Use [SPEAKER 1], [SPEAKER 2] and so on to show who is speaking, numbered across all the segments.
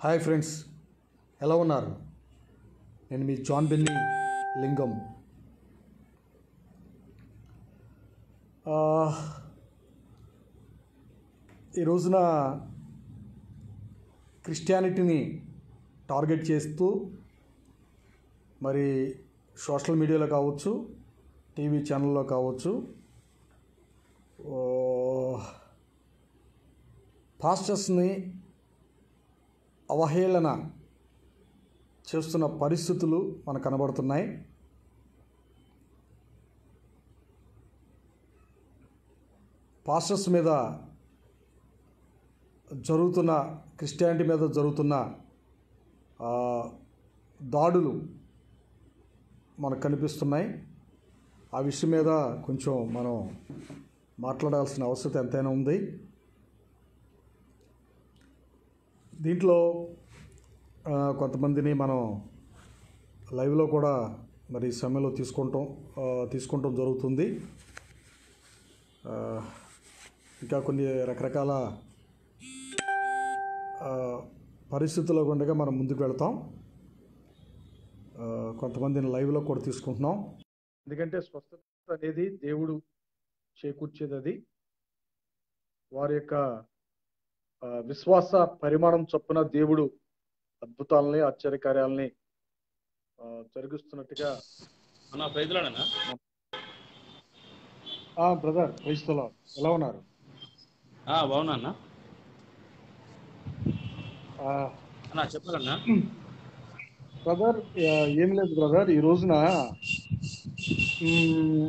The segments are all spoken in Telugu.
[SPEAKER 1] హాయ్ ఫ్రెండ్స్ ఎలా ఉన్నారు నేను మీ జాన్ బెన్నీ లింగం ఆ, ఈ రోజున క్రిస్టియానిటీని టార్గెట్ చేస్తూ మరి సోషల్ మీడియాలో కావచ్చు టీవీ ఛానల్లో కావచ్చు ఓ, పాస్టర్స్ని అవహేళన చేస్తున్న పరిస్థితులు మనకు కనబడుతున్నాయి పాస్టర్స్ మీద జరుగుతున్న క్రిస్టియానిటీ మీద జరుగుతున్న ఆ, దాడులు మనకు కనిపిస్తున్నాయి ఆ విషయం మీద కొంచెం మనం మాట్లాడాల్సిన అవసరం ఎంతైనా ఉంది దీంట్లో ఆ, కొంతమందిని మనం లైవ్లో కూడా మరి ఈ సమయంలో తీసుకుంటాం ఆ, తీసుకుంటాం జరుగుతుంది ఆ, ఇంకా కొన్ని రకరకాల ఆ, పరిస్థితుల్లో ఉండగా మనం ముందుకు వెళ్తాం ఆ, కొంతమందిని లైవ్లో కూడా తీసుకుంటున్నాం ఎందుకంటే స్వస్థత అనేది దేవుడు చేకూర్చేది అది వారి యొక్క ఆ, విశ్వాస పరిమాణం చొప్పున దేవుడు అద్భుతాలని ఆశ్చర్యకార్యాలని ఆ, జరిగిస్తున్నట్టుగా
[SPEAKER 2] అన్న ప్రైజ్లాడనా
[SPEAKER 1] బ్రదర్ క్రైస్తలో ఎలా ఉన్నారు
[SPEAKER 2] బాగున్నా అన్న
[SPEAKER 1] ఆ,
[SPEAKER 2] అన్న చెప్పాలన్నా
[SPEAKER 1] బ్రదర్ ఆ, ఏం లేదు బ్రదర్ ఈ రోజున మ్,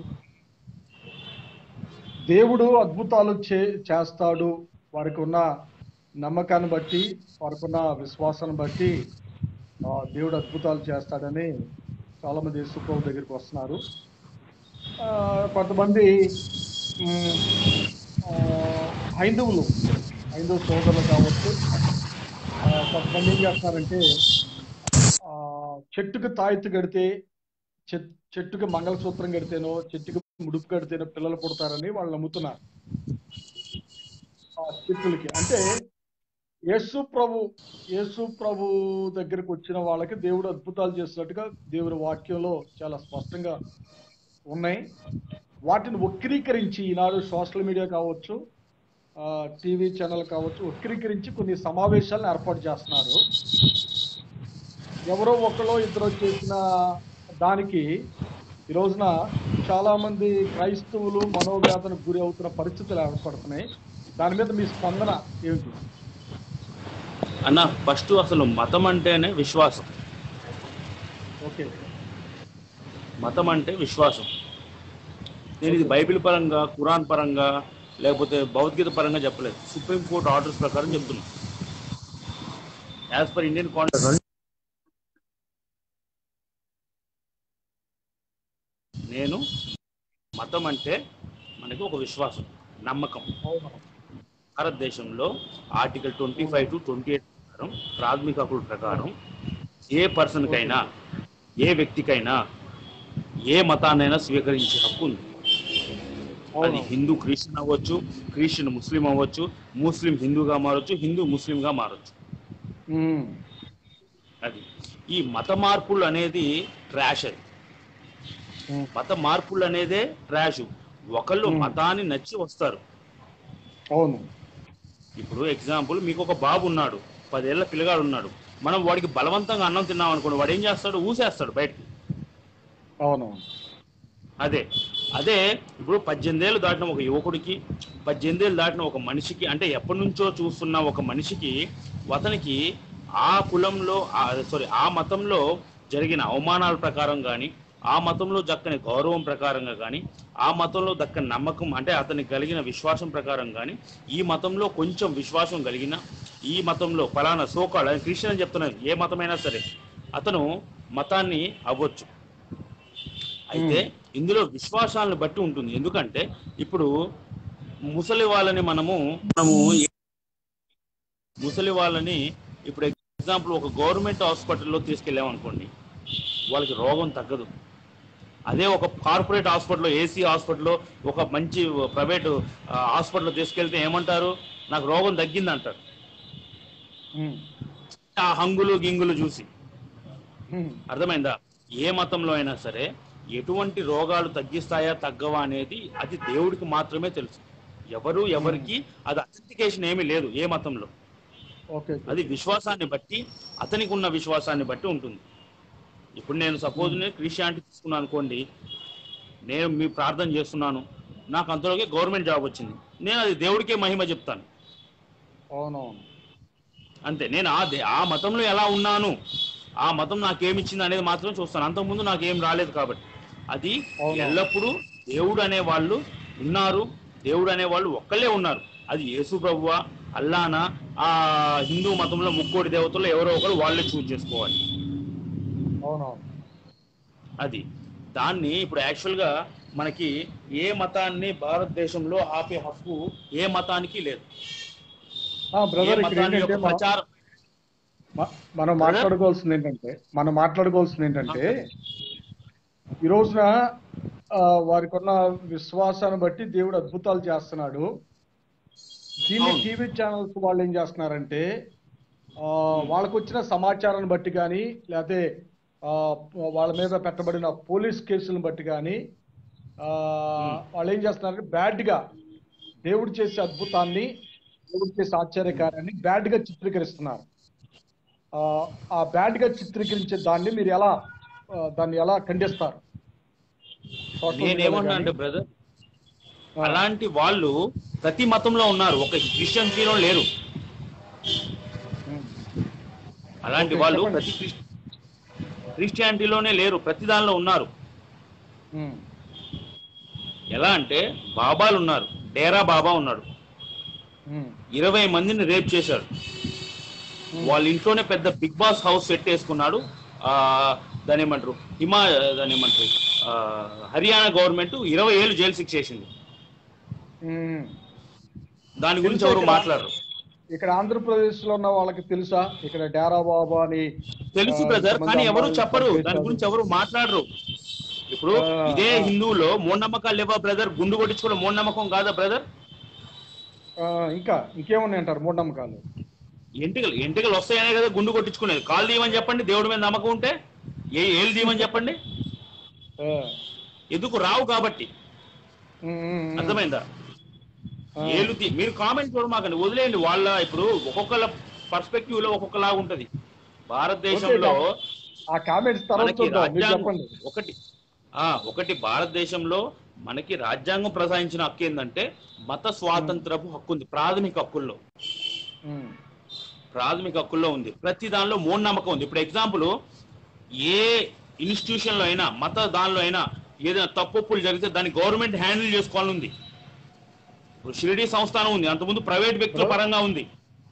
[SPEAKER 1] దేవుడు అద్భుతాలు చే చేస్తాడు వారికి ఉన్న నమ్మకాన్ని బట్టి వారికి ఉన్న విశ్వాసాన్ని బట్టి ఆ, దేవుడు అద్భుతాలు చేస్తాడని చాలా మంది యేసుప్రభు దగ్గరికి వస్తున్నారు ఆ, కొంతమంది మ్, ఆ, హైందవులు హైందవ సోదరులు కావచ్చు ఆ, కొంతమంది ఏం చేస్తున్నారంటే ఆ, చెట్టుకు తాయెత్తు కడితే చెట్- చెట్టుకి మంగళసూత్రం కడితేనో చెట్టుకి ముడుపు కడితేనో పిల్లలు పుడతారని వాళ్ళు నమ్ముతున్నారు ఆ చెట్టులకి అంటే యేసు ప్రభు యేసు ప్రభు దగ్గరకు వచ్చిన వాళ్ళకి దేవుడు అద్భుతాలు చేసినట్టుగా దేవుని వాక్యంలో చాలా స్పష్టంగా ఉన్నాయి వాటిని వక్రీకరించి ఈనాడు సోషల్ మీడియా కావచ్చు ఆ, టీవీ ఛానల్ కావచ్చు వక్రీకరించి కొన్ని సమావేశాలను ఏర్పాటు చేస్తున్నారు ఎవరో ఒకరో ఇద్దరు చేసిన దానికి ఈ రోజున చాలా మంది క్రైస్తవులు మనోవేదనకు గురి అవుతున్న పరిస్థితులు ఏర్పడుతున్నాయి దాని మీద మీ స్పందన ఏమిటి
[SPEAKER 2] అన్న ఫస్ట్ అసలు మతం అంటేనే విశ్వాసం
[SPEAKER 1] ఓకే
[SPEAKER 2] మతం అంటే విశ్వాసం నేను ఇది బైబిల్ పరంగా ఖురాన్ పరంగా లేకపోతే భగవద్గీత పరంగా చెప్పలేదు సుప్రీంకోర్టు ఆర్డర్స్ ప్రకారం చెప్తున్నా యాజ్ పర్ ఇండియన్ కాన్స్టిట్యూషన్ నేను మతం అంటే మనకి ఒక విశ్వాసం నమ్మకం భారతదేశంలో article twenty five to twenty eight ప్రకారం ప్రాథమిక హక్కుల ప్రకారం ఏ పర్సన్కైనా ఏ వ్యక్తికైనా ఏ మతాన్నైనా స్వీకరించే హక్కు ఉంది అది హిందూ క్రిస్టియన్ అవ్వచ్చు క్రిస్టియన్ ముస్లిం అవ్వచ్చు ముస్లిం హిందూగా మారొచ్చు హిందూ ముస్లింగా మారొచ్చు
[SPEAKER 1] ఉమ్.
[SPEAKER 2] అది ఈ మత మార్పులు అనేది ట్రాష్ అది
[SPEAKER 1] ఉమ్.
[SPEAKER 2] మత మార్పులు అనేదే ట్రాష్ ఒకళ్ళు
[SPEAKER 1] Hmm.
[SPEAKER 2] మతాన్ని నచ్చి వస్తారు
[SPEAKER 1] అవును
[SPEAKER 2] ఇప్పుడు ఎగ్జాంపుల్ మీకు ఒక బాబు ఉన్నాడు పదేళ్ల పిల్లగాడు ఉన్నాడు మనం వాడికి బలవంతంగా అన్నం తిన్నాం అనుకోండి వాడు ఏం చేస్తాడు ఊసేస్తాడు బయటికి
[SPEAKER 1] అవును
[SPEAKER 2] అదే అదే ఇప్పుడు పద్దెనిమిది ఏళ్ళు దాటిన ఒక యువకుడికి పద్దెనిమిది ఏళ్ళు దాటిన ఒక మనిషికి అంటే ఎప్పటి నుంచో చూస్తున్న ఒక మనిషికి అతనికి ఆ కులంలో సారీ ఆ మతంలో జరిగిన అవమానాల ప్రకారం కానీ ఆ మతంలో దక్కని గౌరవం ప్రకారంగా కానీ ఆ మతంలో దక్కని నమ్మకం అంటే అతనికి కలిగిన విశ్వాసం ప్రకారం కానీ ఈ మతంలో కొంచెం విశ్వాసం కలిగిన ఈ మతంలో ఫలానా సోకాడు క్రిస్టియన్ అని చెప్తున్నాను ఏ మతమైనా సరే అతను మతాన్ని అవ్వచ్చు అయితే ఇందులో విశ్వాసాలను బట్టి ఉంటుంది ఎందుకంటే ఇప్పుడు ముసలి వాళ్ళని మనము మనము ముసలి వాళ్ళని ఇప్పుడు ఎగ్జాంపుల్ ఒక గవర్నమెంట్ హాస్పిటల్లో తీసుకెళ్ళామనుకోండి వాళ్ళకి రోగం తగ్గదు అదే ఒక కార్పొరేట్ హాస్పిటల్లో ఏసీ హాస్పిటల్లో ఒక మంచి ప్రైవేట్ హాస్పిటల్లో తీసుకెళ్తే ఏమంటారు నాకు రోగం తగ్గింది అంటారు
[SPEAKER 1] ఉమ్.
[SPEAKER 2] ఆ హంగులు గింగులు చూసి
[SPEAKER 1] ఉమ్,
[SPEAKER 2] అర్థమైందా ఏ మతంలో అయినా సరే ఎటువంటి రోగాలు తగ్గిస్తాయా తగ్గవా అనేది అది దేవుడికి మాత్రమే తెలుసు ఎవరు ఎవరికి అది అథెంటికేషన్ ఏమీ లేదు ఏ మతంలో
[SPEAKER 1] ఓకే
[SPEAKER 2] అది విశ్వాసాన్ని బట్టి అతనికి ఉన్న విశ్వాసాన్ని బట్టి ఉంటుంది ఇప్పుడు నేను సపోజ్ నేను క్రిస్టియానిటీ తీసుకున్నాను అనుకోండి నేను మీ ప్రార్థన చేస్తున్నాను నాకు అంతలోకి గవర్నమెంట్ జాబ్ వచ్చింది నేను అది దేవుడికే మహిమ చెప్తాను
[SPEAKER 1] అవునవును
[SPEAKER 2] అంతే నేను ఆ దే- ఆ మతంలో ఎలా ఉన్నాను ఆ మతం నాకేమిచ్చింది అనేది మాత్రం చూస్తాను అంతకుముందు నాకేం రాలేదు కాబట్టి అది
[SPEAKER 1] అవును.
[SPEAKER 2] ఎల్లప్పుడూ దేవుడు అనే వాళ్ళు ఉన్నారు దేవుడు అనే వాళ్ళు ఒక్కళ్ళే ఉన్నారు అది యేసు ప్రభువా అల్లానా ఆ హిందూ మతంలో ముక్కోటి దేవతలు ఎవరో ఒకరు వాళ్ళే చూజ్ చేసుకోవాలి
[SPEAKER 1] అవునవును
[SPEAKER 2] అది దాన్ని ఇప్పుడు యాక్చువల్గా మనకి ఏ మతాన్ని భారతదేశంలో ఆపే హక్కు ఏ మతానికి లేదు
[SPEAKER 1] ఆ,
[SPEAKER 2] ఏ
[SPEAKER 1] బ్రదర్ ఇక్కడ
[SPEAKER 2] మతాన్ని
[SPEAKER 1] ఏంటంటే
[SPEAKER 2] యొక్క
[SPEAKER 1] మనం-
[SPEAKER 2] ప్రచారం
[SPEAKER 1] మ- మనం మాట్లాడుకోవాల్సింది ఏంటంటే మనం మాట్లాడుకోవాల్సింది ఏంటంటే ఈ రోజున ఆ, వారికి ఉన్న విశ్వాసాన్ని బట్టి దేవుడు అద్భుతాలు చేస్తున్నాడు దీన్ని
[SPEAKER 2] అవును.
[SPEAKER 1] టీవీ ఛానల్స్ వాళ్ళు ఏం చేస్తున్నారంటే ఆ, వాళ్ళకు వచ్చిన సమాచారాన్ని బట్టి కానీ లేకపోతే ఆ, వాళ్ళ మీద పెట్టబడిన పోలీస్ కేసులను బట్టి కానీ ఆ, వాళ్ళు ఏం చేస్తున్నారంటే బ్యాడ్ గా దేవుడు చేసే అద్భుతాన్ని దేవుడు చేసే ఆశ్చర్యకార్యాన్ని బ్యాడ్ గా చిత్రీకరిస్తున్నారు ఆ, ఆ బ్యాడ్ గా చిత్రీకరించే దాన్ని మీరు ఎలా ఆ, దాన్ని ఎలా ఖండిస్తారు Social media లో
[SPEAKER 2] నేనేమన్నా
[SPEAKER 1] కానీ.
[SPEAKER 2] అంటే బ్రదర్
[SPEAKER 1] ఆ,
[SPEAKER 2] అలాంటి వాళ్ళు ప్రతి మతంలో ఉన్నారు ఒక క్రిస్టియన్సీలో లేరు
[SPEAKER 1] ఉమ్,
[SPEAKER 2] అలాంటి
[SPEAKER 1] ఓకే,
[SPEAKER 2] వాళ్ళు
[SPEAKER 1] చెప్పండి.
[SPEAKER 2] ప్రతి క్రిస్- క్రిస్టియానిటీలోనే లేరు ప్రతి దానిలో ఉన్నారు
[SPEAKER 1] ఉమ్,
[SPEAKER 2] ఎలా అంటే బాబాలు ఉన్నారు డేరా బాబా ఉన్నాడు
[SPEAKER 1] ఉమ్,
[SPEAKER 2] ఇరవై మందిని రేప్ చేశాడు వాళ్ళ ఇంట్లోనే పెద్ద బిగ్ బాస్ హౌస్ సెట్ వేసుకున్నాడు ఆ దాని ఏమంటారు హిమా దాని ఏమంటారు ఆ, హర్యానా గవర్నమెంట్ ఇరవై ఏళ్ళు జైలు శిక్ష వేసింది
[SPEAKER 1] ఉమ్.
[SPEAKER 2] దాని గురించి
[SPEAKER 1] తెలుసా
[SPEAKER 2] ఎవరు
[SPEAKER 1] ఇక్కడ?
[SPEAKER 2] మాట్లాడరు
[SPEAKER 1] ఇక్కడ ఆంధ్రప్రదేశ్ లో ఉన్న వాళ్ళకి తెలుసా ఇక్కడ డేరా బాబా అని
[SPEAKER 2] తెలుసు
[SPEAKER 1] ఆ,
[SPEAKER 2] బ్రదర్
[SPEAKER 1] ఇంతమంది
[SPEAKER 2] కానీ ఎవరు
[SPEAKER 1] అమ్మాయిలు
[SPEAKER 2] చెప్పరు
[SPEAKER 1] చంపేశారు.
[SPEAKER 2] దాని గురించి ఎవరు మాట్లాడరు ఇప్పుడు
[SPEAKER 1] ఆ,
[SPEAKER 2] ఇదే
[SPEAKER 1] ఆ.
[SPEAKER 2] హిందువులో మూఢనమ్మకాలు లేవా బ్రదర్ గుండు కొట్టించుకోవడం మూఢనమ్మకం కాదా బ్రదర్
[SPEAKER 1] ఆ, ఇంకా ఇంకేమున్నాయి అంటారు మూఢనమ్మకాలు
[SPEAKER 2] ఎంటికలు ఎంటికలు వస్తాయనే కదా గుండు కొట్టించుకునేది కాలు తీయమని చెప్పండి దేవుడి మీద నమ్మకం ఉంటే ఏ ఏళ్ళు తీయమని చెప్పండి
[SPEAKER 1] ఆ,
[SPEAKER 2] ఎందుకు రావు కాబట్టి
[SPEAKER 1] ఉమ్, ఉమ్, ఉమ్.
[SPEAKER 2] అర్థమైందా
[SPEAKER 1] ఆ,
[SPEAKER 2] ఏళ్ళు తీ మీరు కామెంట్ చూడమాకండి వదిలేయండి వాళ్ళ ఇప్పుడు ఒక్కొక్కళ్ళ పర్స్పెక్టివ్ లో ఒక్కొక్కలా ఉంటది భారతదేశంలో
[SPEAKER 1] ఆ కామెంట్స్ తర్వాత
[SPEAKER 2] మనకి
[SPEAKER 1] చూద్దాం మీరు
[SPEAKER 2] రాజ్యాంగం
[SPEAKER 1] చెప్పండి
[SPEAKER 2] ఒకటి ఆ ఒకటి భారతదేశంలో మనకి రాజ్యాంగం ప్రసాదించిన హక్కు ఏంటంటే మత స్వాతంత్రపు హక్కు ఉంది ప్రాథమిక హక్కుల్లో
[SPEAKER 1] ఉమ్,
[SPEAKER 2] ప్రాథమిక హక్కుల్లో ఉంది ప్రతి దానిలో మూఢనమ్మకం ఉంది ఇప్పుడు ఎగ్జాంపుల్ ఏ ఇన్స్టిట్యూషన్ లో అయినా మత దానిలో అయినా ఏదైనా తప్పులు జరిగితే దాన్ని గవర్నమెంట్ హ్యాండిల్ చేసుకోవాలని ఉంది ఇప్పుడు షిరిడి సంస్థానం ఉంది అంతకుముందు ప్రైవేట్ వ్యక్తుల పరంగా ఉంది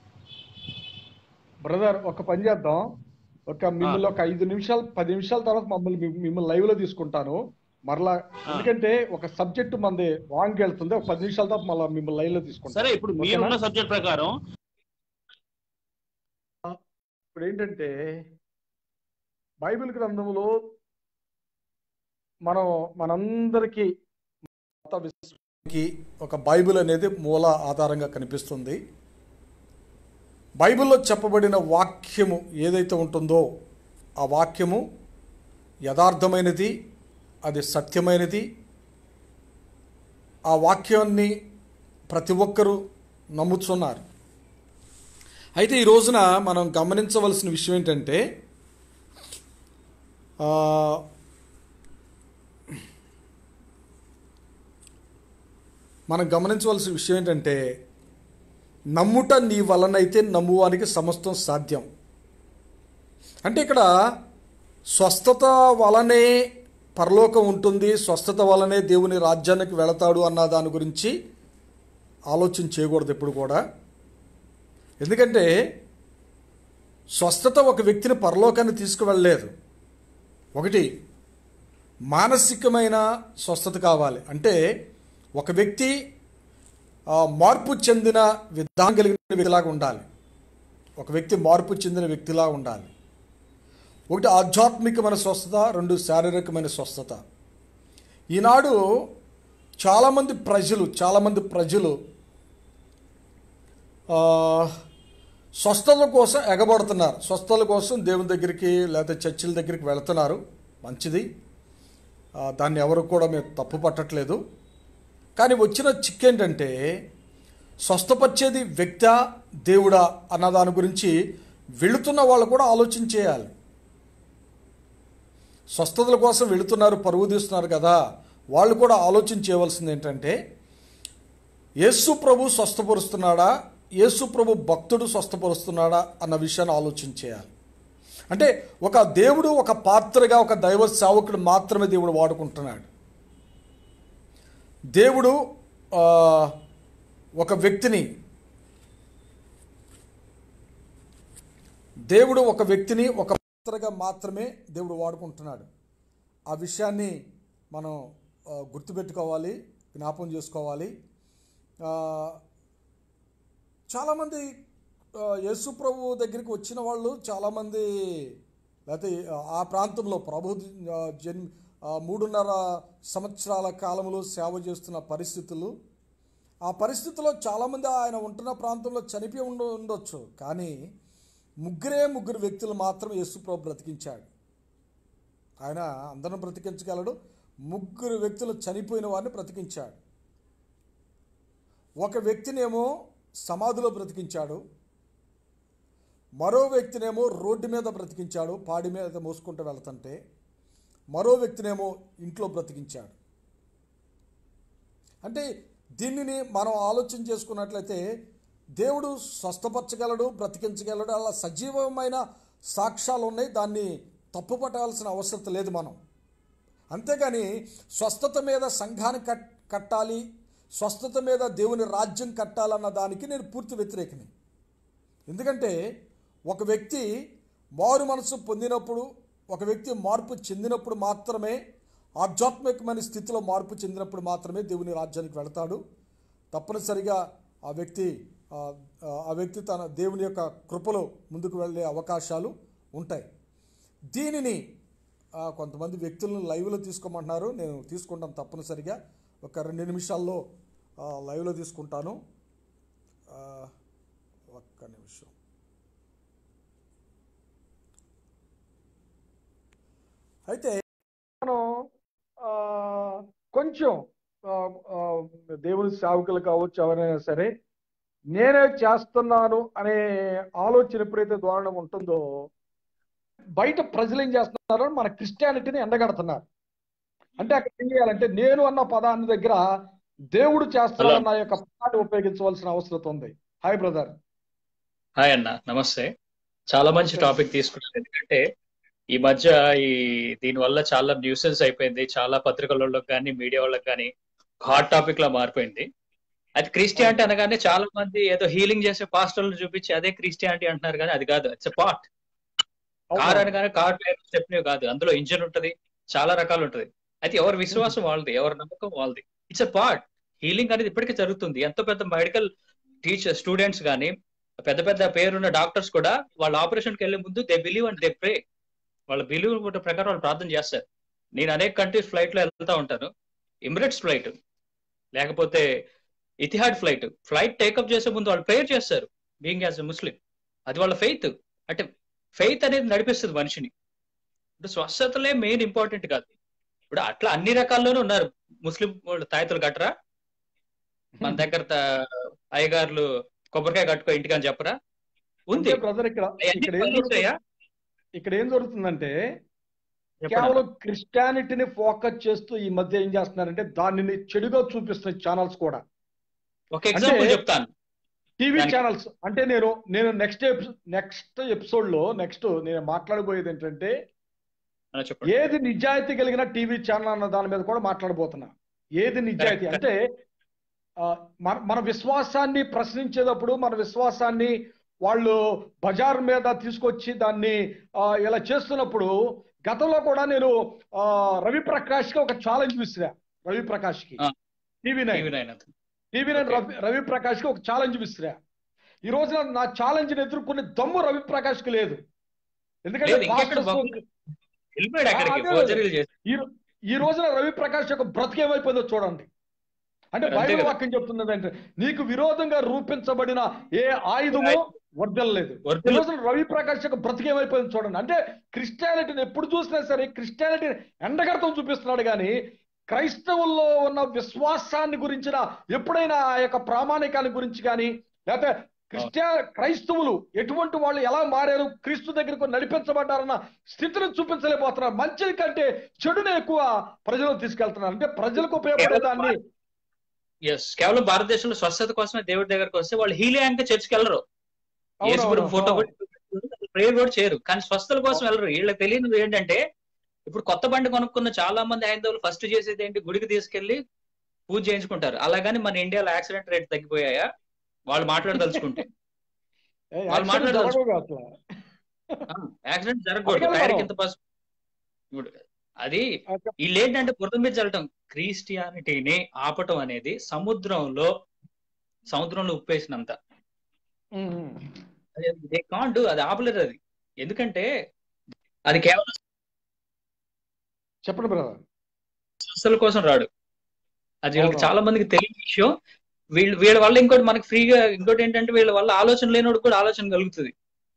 [SPEAKER 1] బ్రదర్ ఒక పని చేద్దాం ఒక మిమ్మల్ని ఒక ఐదు నిమిషాలు పది నిమిషాల తర్వాత మమ్మల్ని మిమ్- మిమ్మల్ని లైవ్ లో తీసుకుంటాను మరలా ఎందుకంటే ఒక సబ్జెక్ట్ మనది రాంగ్ వెళ్తుంది ఒక పది నిమిషాల తర్వాత మళ్ళీ మిమ్మల్ని లైవ్ లో తీసుకుంటాను
[SPEAKER 2] సరే ఇప్పుడు మీరున్న సబ్జెక్ట్ ప్రకారం
[SPEAKER 1] ఇప్పుడు ఏంటంటే బైబిల్ గ్రంథంలో మనం మనందరికీ మత విశ్వాసానికి ఒక బైబిల్ అనేది మూల ఆధారంగా కనిపిస్తుంది బైబిల్లో చెప్పబడిన వాక్యము ఏదైతే ఉంటుందో ఆ వాక్యము యథార్థమైనది అది సత్యమైనది ఆ వాక్యాన్ని ప్రతి ఒక్కరూ నమ్ముతున్నారు అయితే ఈ రోజున మనం గమనించవలసిన విషయం ఏంటంటే ఆ, మనం గమనించవలసిన విషయం ఏంటంటే నమ్ముట నీ వలనైతే నమ్మువానికి సమస్తం సాధ్యం అంటే ఇక్కడ స్వస్థత వలనే పరలోకం ఉంటుంది స్వస్థత వలనే దేవుని రాజ్యానికి వెళతాడు అన్న దాని గురించి ఆలోచన చేయకూడదు ఎప్పుడు కూడా ఎందుకంటే స్వస్థత ఒక వ్యక్తిని పరలోకాన్ని తీసుకువెళ్ళలేదు ఒకటి మానసికమైన స్వస్థత కావాలి అంటే ఒక వ్యక్తి ఆ, మార్పు చెందిన విధానం కలిగిన వ్యక్తిలాగా ఉండాలి ఒక వ్యక్తి మార్పు చెందిన వ్యక్తిలా ఉండాలి ఒకటి ఆధ్యాత్మికమైన స్వస్థత రెండు శారీరకమైన స్వస్థత ఈనాడు చాలామంది ప్రజలు చాలామంది ప్రజలు ఆ,
[SPEAKER 3] స్వస్థత కోసం ఎగబడుతున్నారు స్వస్థతల కోసం దేవుని దగ్గరికి లేకపోతే చర్చిల దగ్గరికి వెళుతున్నారు మంచిది ఆ, దాన్ని ఎవరు కూడా మేము తప్పు పట్టట్లేదు కానీ వచ్చిన చిక్ ఏంటంటే స్వస్థపరిచేది వ్యక్తా దేవుడా అన్న దాని గురించి వెళుతున్న వాళ్ళు కూడా ఆలోచన చేయాలి స్వస్థతల కోసం వెళుతున్నారు పరుగు తీస్తున్నారు కదా వాళ్ళు కూడా ఆలోచన చేయవలసింది ఏంటంటే యేసు ప్రభు స్వస్థపరుస్తున్నాడా యేసు ప్రభు భక్తుడు స్వస్థపరుస్తున్నాడా అన్న విషయాన్ని ఆలోచన చేయాలి అంటే ఒక దేవుడు ఒక పాత్రగా ఒక దైవ సేవకుడు మాత్రమే దేవుడు వాడుకుంటున్నాడు దేవుడు ఆ, ఒక వ్యక్తిని దేవుడు ఒక వ్యక్తిని ఒక పాత్రగా మాత్రమే దేవుడు వాడుకుంటున్నాడు ఆ విషయాన్ని మనం ఆ, గుర్తుపెట్టుకోవాలి జ్ఞాపం చేసుకోవాలి ఆ, చాలామంది ఆ, యేసు ప్రభు దగ్గరికి వచ్చిన వాళ్ళు చాలామంది లేకపోతే ఆ ప్రాంతంలో ప్రభు ఆ, జన్ ఆ, మూడున్నర సంవత్సరాల కాలంలో సేవ చేస్తున్న పరిస్థితులు ఆ పరిస్థితిలో చాలామంది ఆయన ఉంటున్న ప్రాంతంలో చనిపోయి ఉండ ఉండొచ్చు కానీ ముగ్గురే ముగ్గురు వ్యక్తులు మాత్రం యేసు ప్రభు బ్రతికించాడు ఆయన అందరిని బ్రతికించగలడు ముగ్గురు వ్యక్తులు చనిపోయిన వారిని బ్రతికించాడు ఒక వ్యక్తినేమో సమాధిలో బ్రతికించాడు మరో వ్యక్తినేమో రోడ్డు మీద బ్రతికించాడు పాడి మీద మోసుకుంటూ వెళ్తుంటే మరో వ్యక్తినేమో ఇంట్లో బ్రతికించాడు అంటే దీనిని మనం ఆలోచన చేసుకున్నట్లయితే దేవుడు స్వస్థపరచగలడు బ్రతికించగలడు అలా సజీవమైన సాక్ష్యాలు ఉన్నాయి దాన్ని తప్పుపట్టాల్సిన అవసరం లేదు మనం అంతేగాని స్వస్థత మీద సంఘాన్ని కట్ కట్టాలి స్వస్థత మీద దేవుని రాజ్యం కట్టాలన్న దానికి నేను పూర్తి వ్యతిరేకని ఎందుకంటే ఒక వ్యక్తి మారు మనసు పొందినప్పుడు ఒక వ్యక్తి మార్పు చెందినప్పుడు మాత్రమే ఆధ్యాత్మికమైన స్థితిలో మార్పు చెందినప్పుడు మాత్రమే దేవుని రాజ్యానికి వెళతాడు తప్పనిసరిగా ఆ వ్యక్తి ఆ, ఆ వ్యక్తి తన దేవుని యొక్క కృపలో ముందుకు వెళ్ళే అవకాశాలు ఉంటాయి దీనిని ఆ, కొంతమంది వ్యక్తులను లైవ్లో తీసుకోమంటున్నారు నేను తీసుకుంటాను తప్పనిసరిగా ఒక రెండు నిమిషాల్లో ఆ, లైవ్లో తీసుకుంటాను ఆ, ఒక్క నిమిషం అయితే
[SPEAKER 1] మనం ఆ, కొంచెం ఆ, ఆ, దేవుని సేవకులు కావచ్చు ఎవరైనా సరే నేనే చేస్తున్నాను అనే ఆలోచన ఎప్పుడైతే ధోరణం ఉంటుందో బయట ప్రజలు ఏం చేస్తున్నారు మన క్రిస్టియానిటీని ఎండగడుతున్నారు అంటే అక్కడ ఏం చేయాలంటే నేను అన్న పదాన్ని దగ్గర దేవుడు చేస్తాడన్న యొక్క పదాన్ని ఉపయోగించవలసిన అవసరం ఉంది హాయ్ బ్రదర్
[SPEAKER 4] హాయ్ అన్న నమస్తే చాలా మంచి టాపిక్ తీసుకున్నారు ఎందుకంటే ఈ మధ్య ఈ దీని వల్ల చాలా న్యూసెన్స్ అయిపోయింది చాలా పత్రికలలో కానీ మీడియా వాళ్ళకి కానీ హాట్ టాపిక్ లా మారిపోయింది అది క్రిస్టియానిటీ అనగానే చాలా మంది ఏదో హీలింగ్ చేసే పాస్టర్లు చూపించి అదే క్రిస్టియానిటీ అంటున్నారు కానీ అది కాదు ఇట్స్ పార్ట్ కార్ అనగానే కార్ టైర్ స్టెప్నీ కాదు అందులో ఇంజిన్ ఉంటది చాలా రకాలు ఉంటది అయితే ఎవరి విశ్వాసం వాళ్ళది ఎవరి నమ్మకం వాళ్ళది ఇట్స్ ఎ పార్ట్ హీలింగ్ అనేది ఇప్పటికీ జరుగుతుంది ఎంతో పెద్ద మెడికల్ టీచర్ స్టూడెంట్స్ కానీ పెద్ద పెద్ద పేరున్న డాక్టర్స్ కూడా వాళ్ళ ఆపరేషన్ కి వెళ్లే ముందు they believe and they pray వాళ్ళ బిలీవ్ ప్రకారం వాళ్ళు ప్రార్థన చేస్తారు నేను అనేక కంట్రీస్ ఫ్లైట్ లో వెళ్తా ఉంటాను ఎమిరేట్స్ ఫ్లైట్ లేకపోతే ఇతిహాడ్ ఫ్లైట్ ఫ్లైట్ టేకప్ చేసే ముందు వాళ్ళు ప్రేయర్ చేస్తారు బీయింగ్ యాజ్ ఎ ముస్లిం అది వాళ్ళ ఫెయిత్ అంటే ఫెయిత్ అనేది నడిపిస్తుంది మనిషిని ఇప్పుడు స్వస్థతలే మెయిన్ ఇంపార్టెంట్ కాదు ఇప్పుడు అట్లా అన్ని రకాల్లోనూ ఉన్నారు ముస్లిం వాళ్ళు తాయతులు కట్టరా మన దగ్గర త- అయ్యగారులు కొబ్బరికాయ కట్టుకో ఇంటికి అని చెప్పరా ఉంది
[SPEAKER 1] బ్రదర్ ఇక్కడ
[SPEAKER 4] అవన్నీ
[SPEAKER 1] ఇక్కడ ఏం
[SPEAKER 4] ఫలించాయా?
[SPEAKER 1] జరుగుతుంది ఇక్కడ ఏం జరుగుతుందంటే
[SPEAKER 4] చెప్పండి
[SPEAKER 1] కేవలం క్రిస్టియానిటీని ఫోకస్ చేస్తూ ఈ మధ్య ఏం చేస్తున్నారంటే దానిని చెడుగా చూపిస్తున్న ఛానల్స్ కూడా
[SPEAKER 4] ఒక ఎగ్జాంపుల్
[SPEAKER 1] అంటే-
[SPEAKER 4] చెప్తాను
[SPEAKER 1] టీవీ
[SPEAKER 4] దానికి-
[SPEAKER 1] ఛానల్స్ అంటే నేను నేను నెక్స్ట్ నెక్స్ట్ ఎపిసోడ్ లో నెక్స్ట్ నేను మాట్లాడబోయేది ఏంటంటే
[SPEAKER 4] అలా చెప్పండి
[SPEAKER 1] ఏది నిజాయితీ కలిగిన టీవీ ఛానల్ అన్న దాని మీద కూడా మాట్లాడబోతున్నా ఏది నిజాయితీ
[SPEAKER 4] Correct.
[SPEAKER 1] అంటే ఆ, మన మన విశ్వాసాన్ని ప్రశ్నించేటప్పుడు మన విశ్వాసాన్ని వాళ్ళు బజార్ మీద తీసుకొచ్చి దాన్ని ఆ, ఇలా చేస్తున్నప్పుడు గతంలో కూడా నేను ఆ, రవి ప్రకాష్ కి ఒక ఛాలెంజ్ విసిరా రవి ప్రకాష్ కి
[SPEAKER 4] ఆ.
[SPEAKER 1] టీవీ నైన్
[SPEAKER 4] టీవీ నైన్ అంతా.
[SPEAKER 1] TV nine
[SPEAKER 4] Okay.
[SPEAKER 1] Ravi Ravi Prakash కి ఒక ఛాలెంజ్ విసిరా ఈ రోజున నా ఛాలెంజ్ ని ఎదుర్కొనే దమ్ము రవి ప్రకాష్ కి లేదు ఎందుకంటే
[SPEAKER 4] లేదు, ఇంకెక్కడ
[SPEAKER 1] pastors-
[SPEAKER 4] బాబు? వెళ్ళిపోయాడు అక్కడికి
[SPEAKER 1] అదే, అదే.
[SPEAKER 4] ఫోర్జరీలు చేసి
[SPEAKER 1] ఈ రో- ఈ రోజున రవి ప్రకాష్ యొక్క బ్రతికి ఏమైపోయిందో చూడండి అంటే
[SPEAKER 4] అంతే
[SPEAKER 1] బైబిల్
[SPEAKER 4] కదా.
[SPEAKER 1] వాక్యం చెప్తున్నది అంటే నీకు విరోధంగా రూపించబడిన ఏ ఆయుధము వర్దలేదు ఈ
[SPEAKER 4] వర్ధిల్ల-
[SPEAKER 1] రోజున రవి ప్రకాష్ యొక్క బ్రతికేమైపోయింది చూడండి అంటే క్రిస్టియానిటీని ఎప్పుడు చూసినా సరే క్రిస్టియానిటీని ఎండగడతం చూపిస్తున్నాడు కానీ క్రైస్తవుల్లో ఉన్న విశ్వాసాన్ని గురించిన ఎప్పుడైనా ఆ యొక్క ప్రామాణికాన్ని గురించి కానీ లేకపోతే క్రిస్టియా క్రైస్తవులు ఎటువంటి వాళ్ళు ఎలా మారారు క్రీస్తు దగ్గరకు నడిపించబడ్డారన్న స్థితిని చూపించలేకపోతున్నారు మంచి కంటే చెడుని ఎక్కువ ప్రజలకు తీసుకెళ్తున్నారు అంటే ప్రజలకు ఉపయోగపడే దాన్ని
[SPEAKER 4] ఎస్ కేవలం భారతదేశంలో స్వస్థత కోసమే దేవుడి దగ్గరకు వస్తే వాళ్ళు హీలే అంటే చర్చికి వెళ్ళరు
[SPEAKER 1] అవును,
[SPEAKER 4] యేసుప్రభు
[SPEAKER 1] అవును,
[SPEAKER 4] ఫోటో
[SPEAKER 1] అవును.
[SPEAKER 4] ప్రేయర్ కూడా చేయరు కానీ స్వస్థల కోసం వెళ్ళరు వీళ్ళకి తెలియనిది ఏంటంటే ఇప్పుడు కొత్త బండి కొనుక్కున్న చాలా మంది హైందవులు ఫస్ట్ చేసేది ఏంటి గుడికి తీసుకెళ్లి పూజ చేయించుకుంటారు అలాగని మన ఇండియాలో యాక్సిడెంట్ రేట్ తగ్గిపోయాయా వాళ్ళు మాట్లాడదలుచుకుంటే
[SPEAKER 1] ఏ,
[SPEAKER 4] వాళ్ళు
[SPEAKER 1] యాక్చువల్లీ
[SPEAKER 4] మాట్లాడదలుచు-
[SPEAKER 1] జరగవు అసలు
[SPEAKER 4] యాక్సిడెంట్ జరగకూడదు
[SPEAKER 1] అడగలు
[SPEAKER 4] టైర్
[SPEAKER 1] మనం.
[SPEAKER 4] కింద పసుపు ఇప్పుడు అది
[SPEAKER 1] అక్కడ-
[SPEAKER 4] వీళ్ళు ఏంటంటే బురద మీద చల్లటం క్రిస్టియానిటీని ఆపటం అనేది సముద్రంలో సముద్రంలో ఉప్పేసినంత
[SPEAKER 1] um, um.
[SPEAKER 4] They can't do అది ఆపలేరు అది ఎందుకంటే అది కేవలం
[SPEAKER 1] చెప్పండి బ్రదర్
[SPEAKER 4] స్వస్థల కోసం రాడు అది వీళ్ళకి
[SPEAKER 1] అవును.
[SPEAKER 4] చాలా మందికి తెలియని విషయం వీళ్ళు వీళ్ళ వల్ల ఇంకోటి మనకి ఫ్రీగా ఇంకోటి ఏంటంటే వీళ్ళ వల్ల ఆలోచన లేనివాడు కూడా ఆలోచన కలుగుతుంది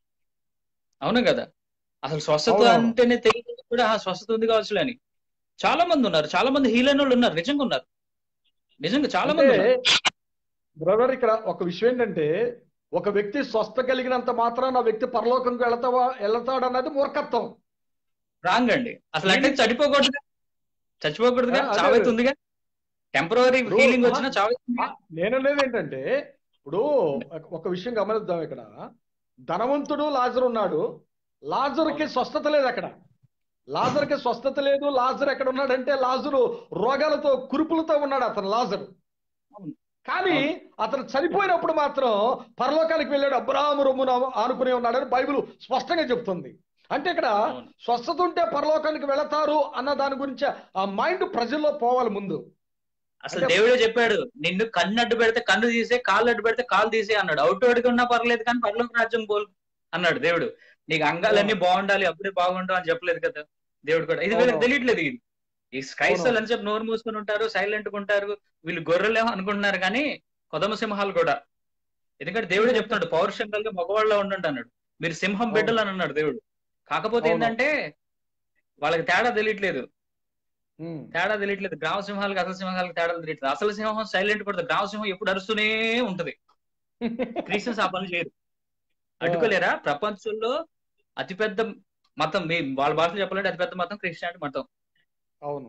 [SPEAKER 4] అవును కదా అసలు స్వస్థత
[SPEAKER 1] అవునవును.
[SPEAKER 4] అంటేనే తెలియదు కూడా ఆ స్వస్థత ఉంది కావచ్చు అని చాలా మంది ఉన్నారు చాలా మంది హీలైన వాళ్ళు ఉన్నారు నిజంగా ఉన్నారు నిజంగా చాలా మంది
[SPEAKER 1] అంటే
[SPEAKER 4] ఉన్నారు
[SPEAKER 1] బ్రదర్ ఇక్కడ ఒక విషయం ఏంటంటే ఒక వ్యక్తి స్వస్థ కలిగినంత మాత్రాన ఆ వ్యక్తి పరలోకంకి వెళతావా వెళతాడన్నది మూర్ఖత్వం
[SPEAKER 4] రాంగ్ అండి అసలు అంటే చనిపోకూడదుగా చచ్చిపోకూడదుగా
[SPEAKER 1] ఆ, అదే,
[SPEAKER 4] చావైతుందిగా టెంపరీ
[SPEAKER 1] ఇప్పుడు,
[SPEAKER 4] ఫీలింగ్
[SPEAKER 1] ఆ,
[SPEAKER 4] వచ్చినా చావైతుందిగా
[SPEAKER 1] ఆ, నేననేది ఏంటంటే ఇప్పుడు ఒక- ఒక విషయం గమనిద్దాం ఇక్కడ ధనవంతుడు లాజర్ ఉన్నాడు లాజర్కి స్వస్థత లేదు అక్కడ లాజర్కి స్వస్థత లేదు లాజర్ ఎక్కడ ఉన్నాడంటే లాజరు రోగాలతో కురుపులతో ఉన్నాడు అతను లాజరు
[SPEAKER 4] అవును.
[SPEAKER 1] కానీ అతను చనిపోయినప్పుడు మాత్రం పరలోకానికి వెళ్ళాడు అబ్రాహము రొమ్మున ఆనుకునే ఉన్నాడని బైబిల్ స్పష్టంగా చెప్తుంది అంటే ఇక్కడ
[SPEAKER 4] అవును.
[SPEAKER 1] స్వస్థత ఉంటే పరలోకానికి వెళతారు అన్న దాని గురించి ఆ మైండ్ ప్రజల్లో పోవాలి ముందు
[SPEAKER 4] అసలు
[SPEAKER 1] అంటే-
[SPEAKER 4] దేవుడే చెప్పాడు నిన్ను కన్ను అడ్డు పెడితే కన్ను తీసే కాళ్ళు అడ్డు పెడితే కాలు తీసే అన్నాడు అవుట్ అడుగు ఉన్నా పర్లేదు కానీ పరలోక రాజ్యం పోల్ అన్నాడు దేవుడు నీకు అంగాలన్నీ బాగుండాలి అప్పుడే బాగుంటావు అని చెప్పలేదు కదా దేవుడు కూడా ఇది వీళ్ళకి
[SPEAKER 1] అవును.
[SPEAKER 4] తెలియట్లేదు ఇది ఈ క్రైస్తవులు
[SPEAKER 1] అవును.
[SPEAKER 4] అని చెప్పి నోరు మూసుకొని ఉంటారు సైలెంట్ గా ఉంటారు వీళ్ళు గొర్రెలేమో అనుకుంటున్నారు కానీ కొదమ సింహాలు కూడా ఎందుకంటే దేవుడే చెప్తున్నాడు పౌరుషం కలిగి మగవాళ్ళలో ఉండండి అన్నాడు మీరు సింహం
[SPEAKER 1] అవును.
[SPEAKER 4] బిడ్డలు అని అన్నాడు దేవుడు కాకపోతే
[SPEAKER 1] అవును.
[SPEAKER 4] ఏంటంటే వాళ్ళకి తేడా తెలియట్లేదు
[SPEAKER 1] ఉమ్.
[SPEAKER 4] తేడా తెలియట్లేదు గ్రామ సింహాలకు అసలు సింహాలకు తేడా తెలియట్లేదు అసలు సింహం సైలెంట్ పడుతుంది గ్రామ సింహం ఎప్పుడు అరుస్తూనే ఉంటది క్రిస్టియన్స్ ఆ పనులు చేయరు అడ్డుకోలేరా ప్రపంచంలో అతిపెద్ద మతం మీ వాళ్ళ భాషలో చెప్పాలంటే అతిపెద్ద మతం క్రిస్టియానిటీ మతం
[SPEAKER 1] అవును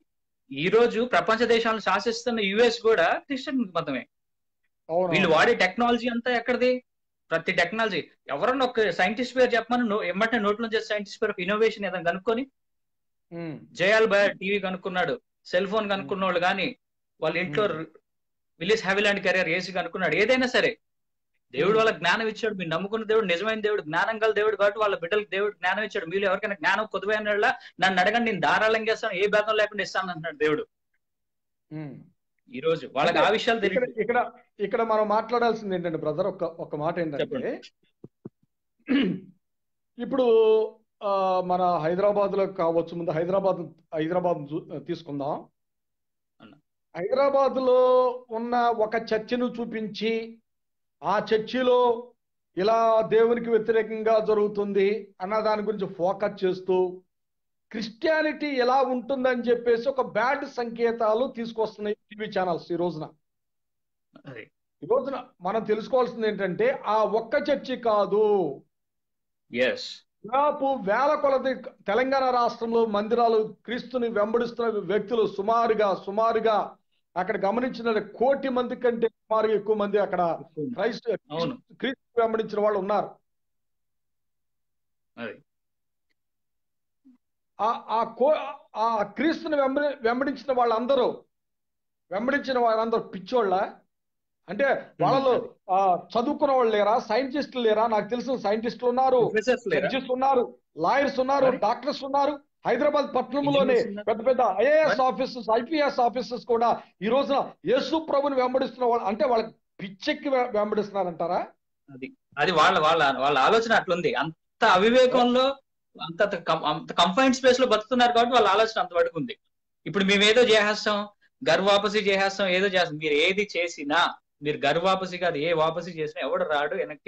[SPEAKER 4] ఈ రోజు ప్రపంచ దేశాలను శాసిస్తున్న యుఎస్ కూడా క్రిస్టియన్ మతమే
[SPEAKER 1] అవును
[SPEAKER 4] వీళ్ళు వాడే టెక్నాలజీ అంతా ఎక్కడిది ప్రతి టెక్నాలజీ ఎవరన్నా ఒక సైంటిస్ట్ పేరు చెప్పమని నో- ఎమ్మటే నోట్లో చేసే సైంటిస్ట్ పేరు ఇన్నోవేషన్ ఏదైనా కనుక్కొని
[SPEAKER 1] ఉమ్.
[SPEAKER 4] జయాల్ బాయ్ టీవీ కనుక్కున్నాడు సెల్ ఫోన్ కనుక్కున్న వాళ్ళు కానీ వాళ్ళ ఇంట్లో విలేజ్ హ్యావిలాండ్ కెరియర్ ఏసీ కనుక్కున్నాడు ఏదైనా సరే దేవుడు వాళ్ళ జ్ఞానం ఇచ్చాడు మీరు నమ్ముకున్న దేవుడు నిజమైన దేవుడు జ్ఞానం గల దేవుడు కాబట్టి వాళ్ళ బిడ్డలకు దేవుడు జ్ఞానం ఇచ్చాడు మీరు ఎవరికైనా జ్ఞానం కొద్దువైన వాళ్ళ నన్ను అడగండి నేను ధారాళంగా ఇస్తాను ఏ భేదం లేకుండా ఇస్తాను అంటున్నాడు దేవుడు
[SPEAKER 1] ఉమ్.
[SPEAKER 4] ఈ రోజు వాళ్ళకి ఆ విషయాలు
[SPEAKER 1] ఇక్కడ
[SPEAKER 4] తెలియదు
[SPEAKER 1] ఇక్కడ ఇక్కడ మనం మాట్లాడాల్సింది ఏంటంటే బ్రదర్ ఒక ఒక మాట ఏంటంటే
[SPEAKER 4] చెప్పండి.
[SPEAKER 1] ఇప్పుడు ఆ, మన హైదరాబాద్ లో కావచ్చు ముందు హైదరాబాద్ హైదరాబాద్ చూ- తీసుకుందాం
[SPEAKER 4] అన్న.
[SPEAKER 1] హైదరాబాద్ లో ఉన్న ఒక చర్చిను చూపించి ఆ చర్చిలో ఇలా దేవునికి వ్యతిరేకంగా జరుగుతుంది అన్న దాని గురించి ఫోకస్ చేస్తూ క్రిస్టియానిటీ ఎలా ఉంటుందని చెప్పేసి ఒక బ్యాడ్ సంకేతాలు తీసుకొస్తున్నాయి టీవీ ఛానల్స్ ఈ రోజున
[SPEAKER 4] అది
[SPEAKER 1] ఈ రోజున మనం తెలుసుకోవాల్సింది ఏంటంటే ఆ ఒక్క చర్చి కాదు
[SPEAKER 4] ఎస్
[SPEAKER 1] దాదాపు వేల కొలది తెలంగాణ రాష్ట్రంలో మందిరాలు క్రీస్తుని వెంబడిస్తున్న వ్యక్తులు సుమారుగా సుమారుగా అక్కడ గమనించిన కోటి మంది కంటే సుమారుగా ఎక్కువ మంది అక్కడ క్రైస్త
[SPEAKER 4] అవును.
[SPEAKER 1] క్రీస్తు వెంబడించిన వాళ్ళు ఉన్నారు
[SPEAKER 4] అది
[SPEAKER 1] ఆ ఆ కో ఆ క్రీస్తుని వెంబడి వెంబడించిన వాళ్ళందరూ వెంబడించిన వాళ్ళందరూ పిచ్చోళ్ళ అంటే వాళ్ళలో ఆ, చదువుకున్న వాళ్ళు లేరా సైంటిస్టులు లేరా నాకు తెలిసిన సైంటిస్టులు ఉన్నారు
[SPEAKER 4] ప్రొఫెసర్స్ లేరా
[SPEAKER 1] జడ్జెస్ ఉన్నారు లాయర్స్ ఉన్నారు
[SPEAKER 4] మరి?
[SPEAKER 1] డాక్టర్స్ ఉన్నారు హైదరాబాద్ పట్టణంలోనే
[SPEAKER 4] Engineers ఉన్నారు.
[SPEAKER 1] పెద్ద పెద్ద ఐఏఎస్
[SPEAKER 4] మరి?
[SPEAKER 1] ఆఫీసర్స్ ఐపీఎస్ ఆఫీసర్స్ కూడా ఈ రోజున యేసు ప్రభుని వెంబడిస్తున్న వాళ్ళు అంటే వాళ్ళకి పిచ్చెక్కి వె- వెంబడిస్తున్నారంటారా
[SPEAKER 4] అది అది వాళ్ళ వాళ్ళ వాళ్ళ ఆలోచన అట్లుంది అంత అవివేకంలో అంత కం- అంత కంఫైన్ స్పేస్ లో బతుకుతున్నారు కాబట్టి వాళ్ళ ఆలోచన అంత వరకు ఉంది ఇప్పుడు మేము ఏదో చేసేస్తాం గర్వాపసి చేసేస్తాం ఏదో చేస్తాం మీరు ఏది చేసినా మీరు గర్వాపసి కాదు ఏ వాపసి చేసినా ఎవడు రాడు వెనక్కి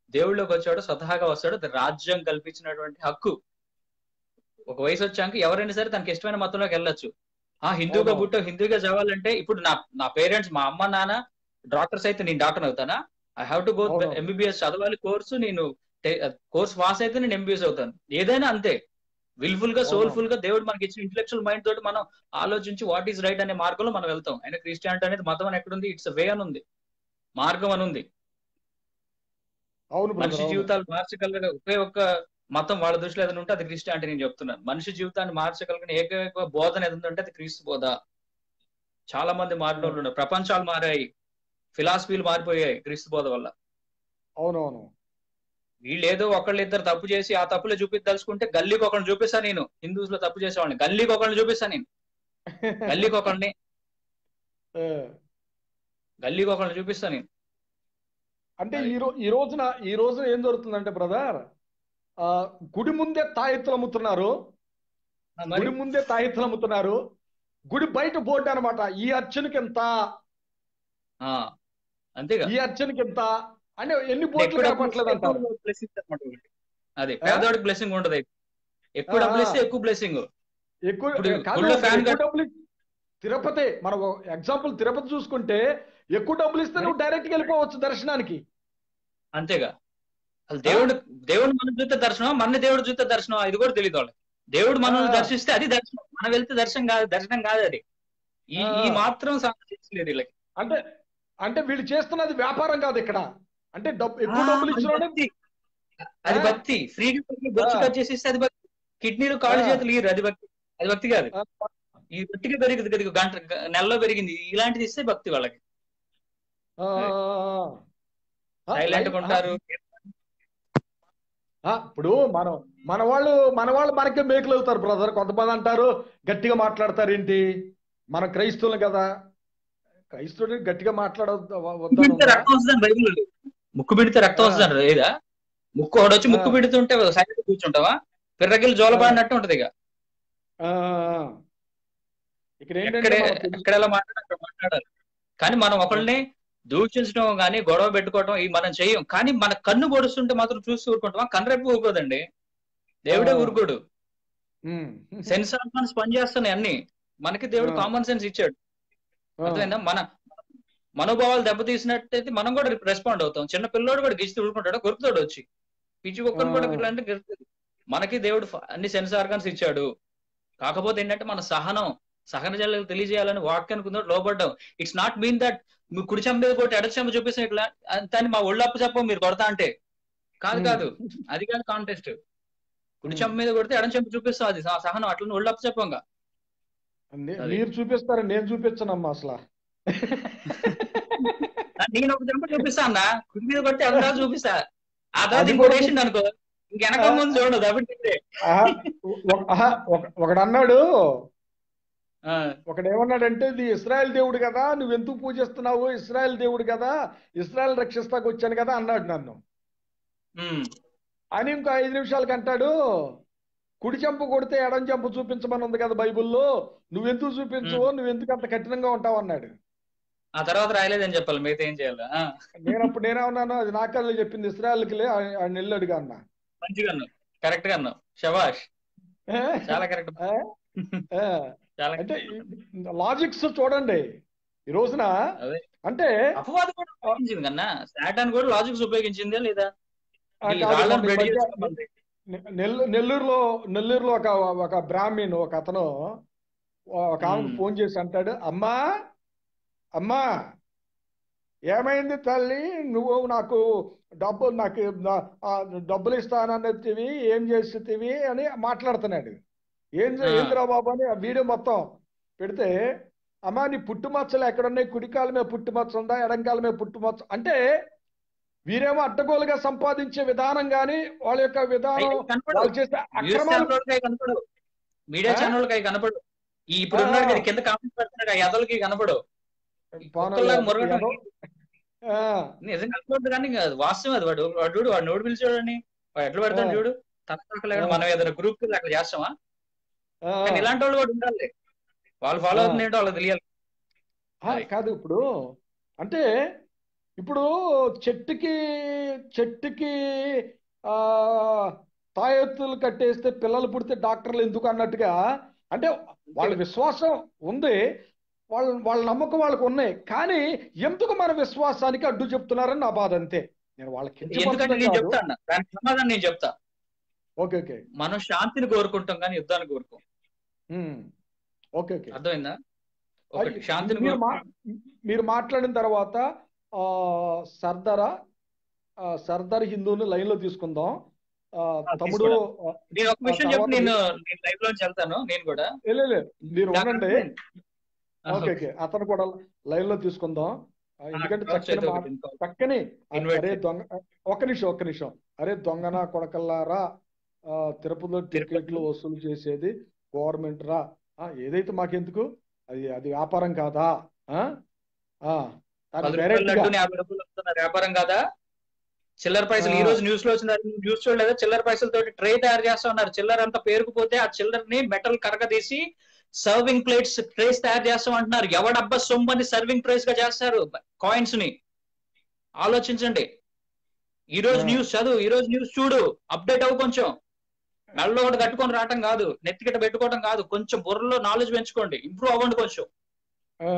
[SPEAKER 4] దేవుళ్ళలోకి వచ్చాడో స్వతహాగా వస్తాడో అది రాజ్యం కల్పించినటువంటి హక్కు ఒక వయసు వచ్చాక ఎవరైనా సరే తనకి ఇష్టమైన మతంలోకి వెళ్ళొచ్చు ఆ హిందూగా
[SPEAKER 1] అవును.
[SPEAKER 4] పుట్టో హిందూగా చదవాలంటే ఇప్పుడు నా నా పేరెంట్స్ మా అమ్మ నాన్న డాక్టర్స్ అయితే నేను డాక్టర్ అవుతానా ఐ హావ్ టు గో
[SPEAKER 1] అవును.
[SPEAKER 4] ఎంబీబీఎస్ చదవాలి కోర్సు నేను కోర్స్ పాస్ అయితే నేను ఎంబీబీఎస్ అవుతాను ఏదైనా అంతే విల్ఫుల్ గా
[SPEAKER 1] అవును.
[SPEAKER 4] సోల్ఫుల్ గా దేవుడు మనకి ఇచ్చిన ఇంటలెక్చువల్ మైండ్ తోటి మనం ఆలోచించి వాట్ ఈస్ రైట్ అనే మార్గంలో మనం వెళ్తాం అయినా క్రిస్టియానిటీ అనేది మతం అని ఎక్కడుంది ఇట్స్ వే అని ఉంది మార్గం అని ఉంది
[SPEAKER 1] అవును brother,
[SPEAKER 4] మనిషి
[SPEAKER 1] అవును.
[SPEAKER 4] జీవితాలు మార్చగలగా ఒకే ఒక్క మతం వాళ్ళ దృష్టిలో ఏదైనా ఉంటే అది క్రిస్టియానిటీ నేను చెప్తున్నాను మనిషి జీవితాన్ని మార్చగలిగిన ఏకైక బోధన ఏది ఉందంటే అది క్రీస్తు బోధ చాలా మంది మారిన వాళ్ళు ఉన్నారు ప్రపంచాలు మారాయి ఫిలాసఫీలు మారిపోయాయి క్రీస్తు బోధ వల్ల
[SPEAKER 1] అవునవును
[SPEAKER 4] వీళ్ళు ఏదో ఒకళ్ళు ఇద్దరు తప్పు చేసి ఆ తప్పులే చూపించదలుచుకుంటే గల్లీకి ఒకరిని చూపిస్తా నేను హిందూస్ లో తప్పు చేసేవాడిని గల్లీకి ఒకరిని చూపిస్తా నేను గల్లీకి ఒకరిని
[SPEAKER 1] ఏ,
[SPEAKER 4] గల్లీకి ఒకరిని చూపిస్తా నేను
[SPEAKER 1] అంటే
[SPEAKER 4] అది.
[SPEAKER 1] ఈ రో ఈ రోజున ఈ రోజున ఏం జరుగుతుందంటే బ్రదర్ ఆ గుడి ముందే తాయెత్తులు అమ్ముతున్నారు
[SPEAKER 4] ఆ, మరి
[SPEAKER 1] గుడి ముందే తాయెత్తులు అమ్ముతున్నారు గుడి బయట బోర్డు అనమాట ఈ అర్చనకి ఎంత
[SPEAKER 4] ఆ, అంతేగా
[SPEAKER 1] ఈ అర్చనకి ఎంత అంటే ఎన్ని బోట్లు
[SPEAKER 4] ఎక్కువ డబ్బులు
[SPEAKER 1] కనపట్లేదు
[SPEAKER 4] ఇస్తే
[SPEAKER 1] అంటారు
[SPEAKER 4] ఎక్కువ blessings అన్నమాట ఒకటి. అదే పేదవాడికి బ్లెస్సింగ్ ఉండదు ఎక్కువ
[SPEAKER 1] ఆ,
[SPEAKER 4] డబ్బులు
[SPEAKER 1] ఆ.
[SPEAKER 4] ఇస్తే ఎక్కువ బ్లెస్సింగ్
[SPEAKER 1] ఎక్కువ
[SPEAKER 4] ఇప్పుడు
[SPEAKER 1] కాదు
[SPEAKER 4] గుళ్ళో ఫ్యాన్
[SPEAKER 1] ఎక్కువ
[SPEAKER 4] కట్-
[SPEAKER 1] డబ్బులు తిరుపతి మనం ఎగ్జాంపుల్ తిరుపతి చూసుకుంటే ఎక్కువ డబ్బులు ఇస్తే నువ్వు డైరెక్ట్ గా వెళ్ళిపోవచ్చు దర్శనానికి
[SPEAKER 4] అంతేగా అసలు దేవుడు దేవుడు మనం చూస్తే దర్శనం మన దేవుడు చూస్తే దర్శనం ఇది కూడా తెలియదు వాళ్ళకి దేవుడు మనల్ని
[SPEAKER 1] ఆ.
[SPEAKER 4] దర్శిస్తే అది దర్శనం మనం వెళ్తే దర్శనం కాదు దర్శనం కాదు అది ఈ
[SPEAKER 1] ఆ.
[SPEAKER 4] ఈ మాత్రం సాధించలేదు వీళ్ళకి
[SPEAKER 1] అంటే అంటే వీళ్ళు చేస్తున్నది వ్యాపారం కాదు ఇక్కడ అంటే డబ్బు ఎక్కువ
[SPEAKER 4] ఆ,
[SPEAKER 1] డబ్బులు
[SPEAKER 4] అది
[SPEAKER 1] ఇచ్చిన
[SPEAKER 4] భక్తి. అది
[SPEAKER 1] ఆ.
[SPEAKER 4] భక్తి ఫ్రీగా బొచ్చు
[SPEAKER 1] ఆ.
[SPEAKER 4] కట్ చేసి ఇస్తే అది భక్తి కిడ్నీలు కాళ్ళు
[SPEAKER 1] ఆ.
[SPEAKER 4] చేతులు ఇయ్యరు అది భక్తి అది భక్తి కాదు ఈ గట్టిగా పెరిగింది కదా గంట నెలలో పెరిగింది ఇలాంటిది ఇస్తే భక్తి వాళ్ళకి సైలెంట్ గా ఉంటారు
[SPEAKER 1] ఇప్పుడు మనం మన వాళ్ళు మన వాళ్ళు మనకే మేకులు అవుతారు బ్రదర్ కొంతమంది అంటారు గట్టిగా మాట్లాడతారు ఏంటి మన క్రైస్తవులు కదా క్రైస్తవుడు గట్టిగా మాట్లాడవద్దు
[SPEAKER 4] ముక్కు పెడితే రక్తం వస్తుందని బైబిల్ ఉంది. ముక్కు పెడితే రక్తం
[SPEAKER 1] ఆ.
[SPEAKER 4] వస్తుందని లేదా ముక్కు ఒకడొచ్చి ముక్కు
[SPEAKER 1] ఆ.
[SPEAKER 4] పెడుతుంటే సైలెంట్ కూర్చుంటావా పిర్రగిల్లి జోలబాడినట్టు ఉంటది ఇక
[SPEAKER 1] ఇక్కడ ఏంటంటే
[SPEAKER 4] ఎక్కడే
[SPEAKER 1] మనం తెలుసు-
[SPEAKER 4] ఎక్కడ ఎలా మాట్లాడాలి అక్కడ మాట్లాడాలి కానీ మనం ఒకళ్ళని దూషించడం కానీ గొడవ పెట్టుకోవడం ఇవి మనం చెయ్యం కానీ మన కన్ను పొడుస్తుంటే మాత్రం చూసి ఊరుకుంటామా కన్ను రెప్పి ఊరుకోదండి దేవుడే
[SPEAKER 1] ఆ.
[SPEAKER 4] ఊరుకోడు
[SPEAKER 1] ఉమ్.
[SPEAKER 4] సెన్స్ ఆర్గాన్స్ పనిచేస్తున్నాయి అన్ని మనకి దేవుడు
[SPEAKER 1] ఆ.
[SPEAKER 4] కామన్ సెన్స్ ఇచ్చాడు
[SPEAKER 1] ఆ.
[SPEAKER 4] అర్థమైందా మన మనోభావాలు దెబ్బతీసినట్టయితే మనం కూడా రెస్పాండ్ అవుతాం చిన్న పిల్లోడు కూడా గిచ్చి ఊరుకుంటాడు కొరుకుతాడు వచ్చి పిచ్చి కుక్కను కూడా
[SPEAKER 1] ఆ.
[SPEAKER 4] ఇట్లాంటి గెలుతుంది మనకి దేవుడు ఫ- అన్ని సెన్స్ ఆర్గాన్స్ ఇచ్చాడు కాకపోతే ఏంటంటే మన సహనం సహన జల్లకు తెలియజేయాలని వాక్యానికి ఉందో లోపడ్డాం ఇట్స్ నాట్ మీన్ దట్ మీరు కుడి చెంప మీద కొట్టి ఎడ చెంప చూపిస్తే ఇట్లా అంతని మా ఒళ్ళప్పు చెప్పం మీరు కొడతా అంటే కాదు
[SPEAKER 1] ఉమ్.
[SPEAKER 4] కాదు అది కాదు కాంటెస్ట్ కుడి చెంప మీద కొడితే ఎడం చెంప చూపిస్తాం అది సహ- సహనం అట్లా ఒళ్ళప్పు చెప్పంగా
[SPEAKER 1] నే-
[SPEAKER 4] అది.
[SPEAKER 1] మీరు చూపిస్తారు నేను చూపించనమ్మా అసలు
[SPEAKER 4] నేను ఒక చెంప చూపిస్తా అన్న కుడి మీద కొడితే ఎడం చూపిస్తా ఆ తర్వాత
[SPEAKER 1] అది
[SPEAKER 4] ఇంకోటి
[SPEAKER 1] కూడా-
[SPEAKER 4] వేసిండు అనుకో ఇంక వెనక ముందు చూడదు అప్పుడు
[SPEAKER 1] ఆహా, ఒక- ఆహా, ఒక- ఒకడు అన్నాడు
[SPEAKER 4] ఆ,
[SPEAKER 1] ఒకడు ఏమన్నాడంటే ఇది ఇస్రాయల్ దేవుడు కదా నువ్వు ఎందుకు పూజిస్తున్నావు ఇస్రాయల్ దేవుడు కదా ఇస్రాయల్ రక్షిస్తాకు వచ్చాను కదా అన్నాడు నన్ను
[SPEAKER 4] ఉమ్,
[SPEAKER 1] అని ఇంకో ఐదు నిమిషాలకి అంటాడు కుడి చెంప కొడితే ఎడం చెంప చూపించమని ఉంది కదా బైబిల్లో నువ్వెందుకు చూపించవు నువ్వెందుకు అంత కఠినంగా ఉంటావు అన్నాడు
[SPEAKER 4] ఆ తర్వాత రాయలేదని చెప్పాలి మిగతా ఏం చేయాలి ఆ,
[SPEAKER 1] నేను అప్పుడు నేనేమన్నాను అది నాకల్లే చెప్పింది ఇస్రాయల్కిలే ఆయన వెళ్ళాడుగా అన్న
[SPEAKER 4] మంచిగా అన్నావు కరెక్ట్ గా అన్నావు శబాష్ చాలా కరెక్ట్
[SPEAKER 1] ఏ? ఏ.
[SPEAKER 4] చాలా
[SPEAKER 1] అంటే లాజిక్స్ చూడండి ఈ రోజున
[SPEAKER 4] అదే.
[SPEAKER 1] అంటే
[SPEAKER 4] అపవాదం కూడా ఉపయోగించింది కన్నా సాటాన్ కూడా లాజిక్స్ ఉపయోగించిందా లేదా
[SPEAKER 1] ఆ,
[SPEAKER 4] ఈ
[SPEAKER 1] కాదు,
[SPEAKER 4] రాళ్ళను
[SPEAKER 1] మొన్న ఈ
[SPEAKER 4] రెడీ
[SPEAKER 1] మధ్య
[SPEAKER 4] చేసుకోమంది
[SPEAKER 1] నె- నెల్లు నెల్లూరులో నెల్లూరులో ఒక ఒక బ్రాహ్మణ్ ఒక అతను ఒక ఆమెకు
[SPEAKER 4] మ్మ్.
[SPEAKER 1] ఫోన్ చేసి అంటాడు అమ్మా అమ్మా ఏమైంది తల్లి నువ్వు నాకు డబ్బు నాకు నా- ఆ డబ్బులు ఇస్తానన్నది ఏం చేస్తుంది అని మాట్లాడుతున్నాడు ఏం చే-
[SPEAKER 4] ఆ.
[SPEAKER 1] ఏందిరా బాబు అని ఆ వీడియో మొత్తం పెడితే అమ్మా నీ పుట్టుమచ్చలు ఎక్కడున్నాయి కుడికాల మీద పుట్టుమచ్చ ఉందా ఎడంకాల మీద పుట్టుమచ్చ అంటే వీరేమో అడ్డగోలుగా సంపాదించే విధానం గాని వాళ్ళ యొక్క విధానం
[SPEAKER 4] కనపడవు
[SPEAKER 1] వాళ్ళు చేసే
[SPEAKER 4] న్యూస్
[SPEAKER 1] అక్రమాలు
[SPEAKER 4] ఛానల్ వాళ్ళకి అవి కనపడవు మీడియా
[SPEAKER 1] ఆ?
[SPEAKER 4] ఛానల్ అవి కనపడవు ఈ ఇప్పుడు ఉన్నాడు కదా కింద కామెంట్ పెడుతున్నాడు ఆ ఎదలకి కనపడవు
[SPEAKER 1] పాన-
[SPEAKER 4] కుక్కల్లాగా మురగడం
[SPEAKER 1] ఏదో, ఆ,
[SPEAKER 4] నిజంగా కనపడదు కానీ కాదు వాస్తవం అది వాడు వాడు చూడు వాడు నోటు పిలిచి చూడండి వాడు ఎట్లా పెడతాడు
[SPEAKER 1] ఆ.
[SPEAKER 4] చూడు తక్కువ
[SPEAKER 1] ఆ.
[SPEAKER 4] మనం ఏదైనా గ్రూప్ కి అట్లా చేస్తామా
[SPEAKER 1] ఆ,
[SPEAKER 4] కానీ ఇలాంటి వాళ్ళు కూడా ఉండాలి వాళ్ళు ఫాలో
[SPEAKER 1] ఆ.
[SPEAKER 4] అవుతుంది ఏంటో వాళ్ళకి తెలియాలి
[SPEAKER 1] ఆ, కాదు ఇప్పుడు అంటే ఇప్పుడు చెట్టుకి చెట్టుకి ఆ తాయెత్తులు కట్టేస్తే పిల్లలు పుడితే డాక్టర్లు ఎందుకు అన్నట్టుగా అంటే వాళ్ళ విశ్వాసం ఉంది వాళ్ళ వాళ్ళ నమ్మకం వాళ్ళకు ఉన్నాయి కానీ ఎందుకు మన విశ్వాసానికి అడ్డు చెప్తున్నారని నా బాధ అంతే నేను వాళ్ళకి
[SPEAKER 4] ఎందుకంటే నేను చెప్తా అన్న దానికి సమాధానం నేను చెప్తా
[SPEAKER 1] ఓకే ఓకే
[SPEAKER 4] మనం శాంతిని కోరుకుంటాం కానీ యుద్ధాన్ని కోరుకోం
[SPEAKER 1] ఉమ్. ఓకే ఓకే
[SPEAKER 4] అర్థమైందా ఒకటి
[SPEAKER 1] అది
[SPEAKER 4] శాంతిని
[SPEAKER 1] మీరు మా-
[SPEAKER 4] కోరుకుంటాం
[SPEAKER 1] మీరు మాట్లాడిన తర్వాత ఆ సర్దారా ఆ, సర్దార్ హిందూని లైన్ లో తీసుకుందాం ఆ,
[SPEAKER 4] ఆ,
[SPEAKER 1] తమ్ముడు ఆ,
[SPEAKER 4] నేను ఒక విషయం
[SPEAKER 1] ఆ
[SPEAKER 4] చెప్పి
[SPEAKER 1] తర్వాత
[SPEAKER 4] నేను నేను లైవ్ లోంచి వెళ్తాను నేను కూడా
[SPEAKER 1] లే, లే, మీరు
[SPEAKER 4] నాకు
[SPEAKER 1] ఉండండి
[SPEAKER 4] అర్థమైంది. ఆ,
[SPEAKER 1] ఓకే ఓకే అతను కూడా లైన్ లో తీసుకుందాం ఆ, ఎందుకంటే
[SPEAKER 4] ఆ,
[SPEAKER 1] చక్కని
[SPEAKER 4] ఒకటి
[SPEAKER 1] మా-
[SPEAKER 4] ఇంకో-
[SPEAKER 1] చక్కని
[SPEAKER 4] Invite
[SPEAKER 1] అరే
[SPEAKER 4] చేయి.
[SPEAKER 1] దొంగ ఒక్క నిమిషం ఒక్క నిమిషం అరే దొంగన కొడకల్లారా ఆ, తిరుపతిలో టికెట్లు వసూలు చేసేది గవర్నమెంట్ రా ఆ, ఏదైతే మాకెందుకు అది అది వ్యాపారం కాదా ఆ? ఆ, దాన్ని
[SPEAKER 4] పది
[SPEAKER 1] direct
[SPEAKER 4] రూపాయలు
[SPEAKER 1] గా
[SPEAKER 4] లడ్డూని యాభై రూపాయలు అమ్ముతున్న వ్యాపారం కాదా చిల్లర పైసలు
[SPEAKER 1] ఆ.
[SPEAKER 4] ఈ రోజు న్యూస్ లో వచ్చిన న్యూస్ చూడలేదా చిల్లర పైసలతో ట్రే తయారు చేస్తా ఉన్నారు చిల్లర అంతా పేరుకుపోతే ఆ చిల్లర ని మెటల్ కరగదీసి సర్వింగ్ ప్లేట్స్ ట్రేస్ తయారు చేస్తాం అంటున్నారు ఎవడబ్బా సొమ్మని సర్వింగ్ ట్రేస్ గా చేస్తారు కాయిన్స్ ని ఆలోచించండి ఈ రోజు
[SPEAKER 1] ఆ.
[SPEAKER 4] న్యూస్ చదువు ఈ రోజు న్యూస్ చూడు అప్డేట్ అవ్వు కొంచెం మెడలో ఒకటి కట్టుకొని రావటం కాదు నెత్తికిట పెట్టుకోవడం కాదు కొంచెం బుర్రలో నాలెడ్జ్ పెంచుకోండి ఇంప్రూవ్ అవ్వండి కొంచెం
[SPEAKER 1] ఆ,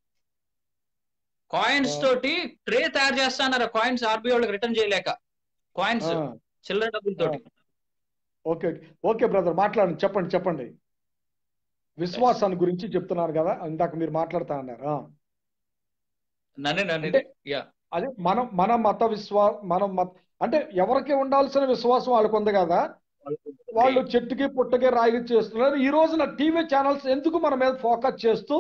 [SPEAKER 4] కాయిన్స్
[SPEAKER 1] ఆ.
[SPEAKER 4] తోటి ట్రే తయారు చేస్తున్నారు కాయిన్స్ ఆర్బీఐ వాళ్ళకి రిటర్న్ చేయలేక కాయిన్స్
[SPEAKER 1] ఆ.
[SPEAKER 4] చిల్లర డబ్బులతోటి
[SPEAKER 1] ఓకే ఓకే ఓకే బ్రదర్ మాట్లాడండి చెప్పండి చెప్పండి విశ్వాసాన్ని గురించి చెప్తున్నారు కదా ఇందాక మీరు మాట్లాడుతా అన్నారు ఆ.
[SPEAKER 4] నన్ను నన్ను
[SPEAKER 1] అంటే-
[SPEAKER 4] యా
[SPEAKER 1] అదే మనం మన మత విశ్వా మనం మత అంటే ఎవరికి ఉండాల్సిన విశ్వాసం వాళ్ళకు ఉంది కదా వాళ్ళు చెట్టుకి పుట్టకి రాయి చేస్తున్నారు ఈ రోజున టీవీ ఛానల్స్ ఎందుకు మన మీద ఫోకస్ చేస్తూ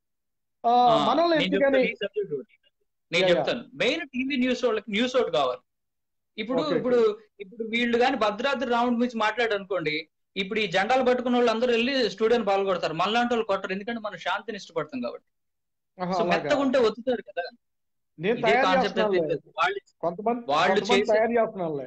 [SPEAKER 1] ఆ,
[SPEAKER 4] ఆ,
[SPEAKER 1] మనల్ని
[SPEAKER 4] నేను
[SPEAKER 1] ఎందుకని
[SPEAKER 4] చెప్తాను, ఈ subject ఒకటి. నేను
[SPEAKER 1] యా, యా.
[SPEAKER 4] చెప్తాను మెయిన్ టీవీ న్యూస్ వాళ్ళకి న్యూస్ ఒకటి కావాలి ఇప్పుడు
[SPEAKER 1] ఓకే,
[SPEAKER 4] ఇప్పుడు ఇప్పుడు వీళ్ళు కానీ భద్రాద్రి రౌండ్ గురించి మాట్లాడారు అనుకోండి ఇప్పుడు ఈ జెండాలు పట్టుకున్న వాళ్ళు అందరూ వెళ్ళి స్టూడియోని పాల్గొడతారు మనలాంటి వాళ్ళు కొట్టరు ఎందుకంటే మనం శాంతిని ఇష్టపడతాం కాబట్టి
[SPEAKER 1] ఆహా,
[SPEAKER 4] సో
[SPEAKER 1] అలాగా.
[SPEAKER 4] మెత్తగా ఉంటే ఒత్తుతారు కదా
[SPEAKER 1] నేను
[SPEAKER 4] ఇదే
[SPEAKER 1] తయారు
[SPEAKER 4] కాన్సెప్ట్
[SPEAKER 1] చేస్తున్నానులే
[SPEAKER 4] వాళ్ళు
[SPEAKER 1] కొంతమంది
[SPEAKER 4] వాళ్ళు
[SPEAKER 1] కొంతమంది
[SPEAKER 4] చేసే-
[SPEAKER 1] తయారు చేస్తున్నానులే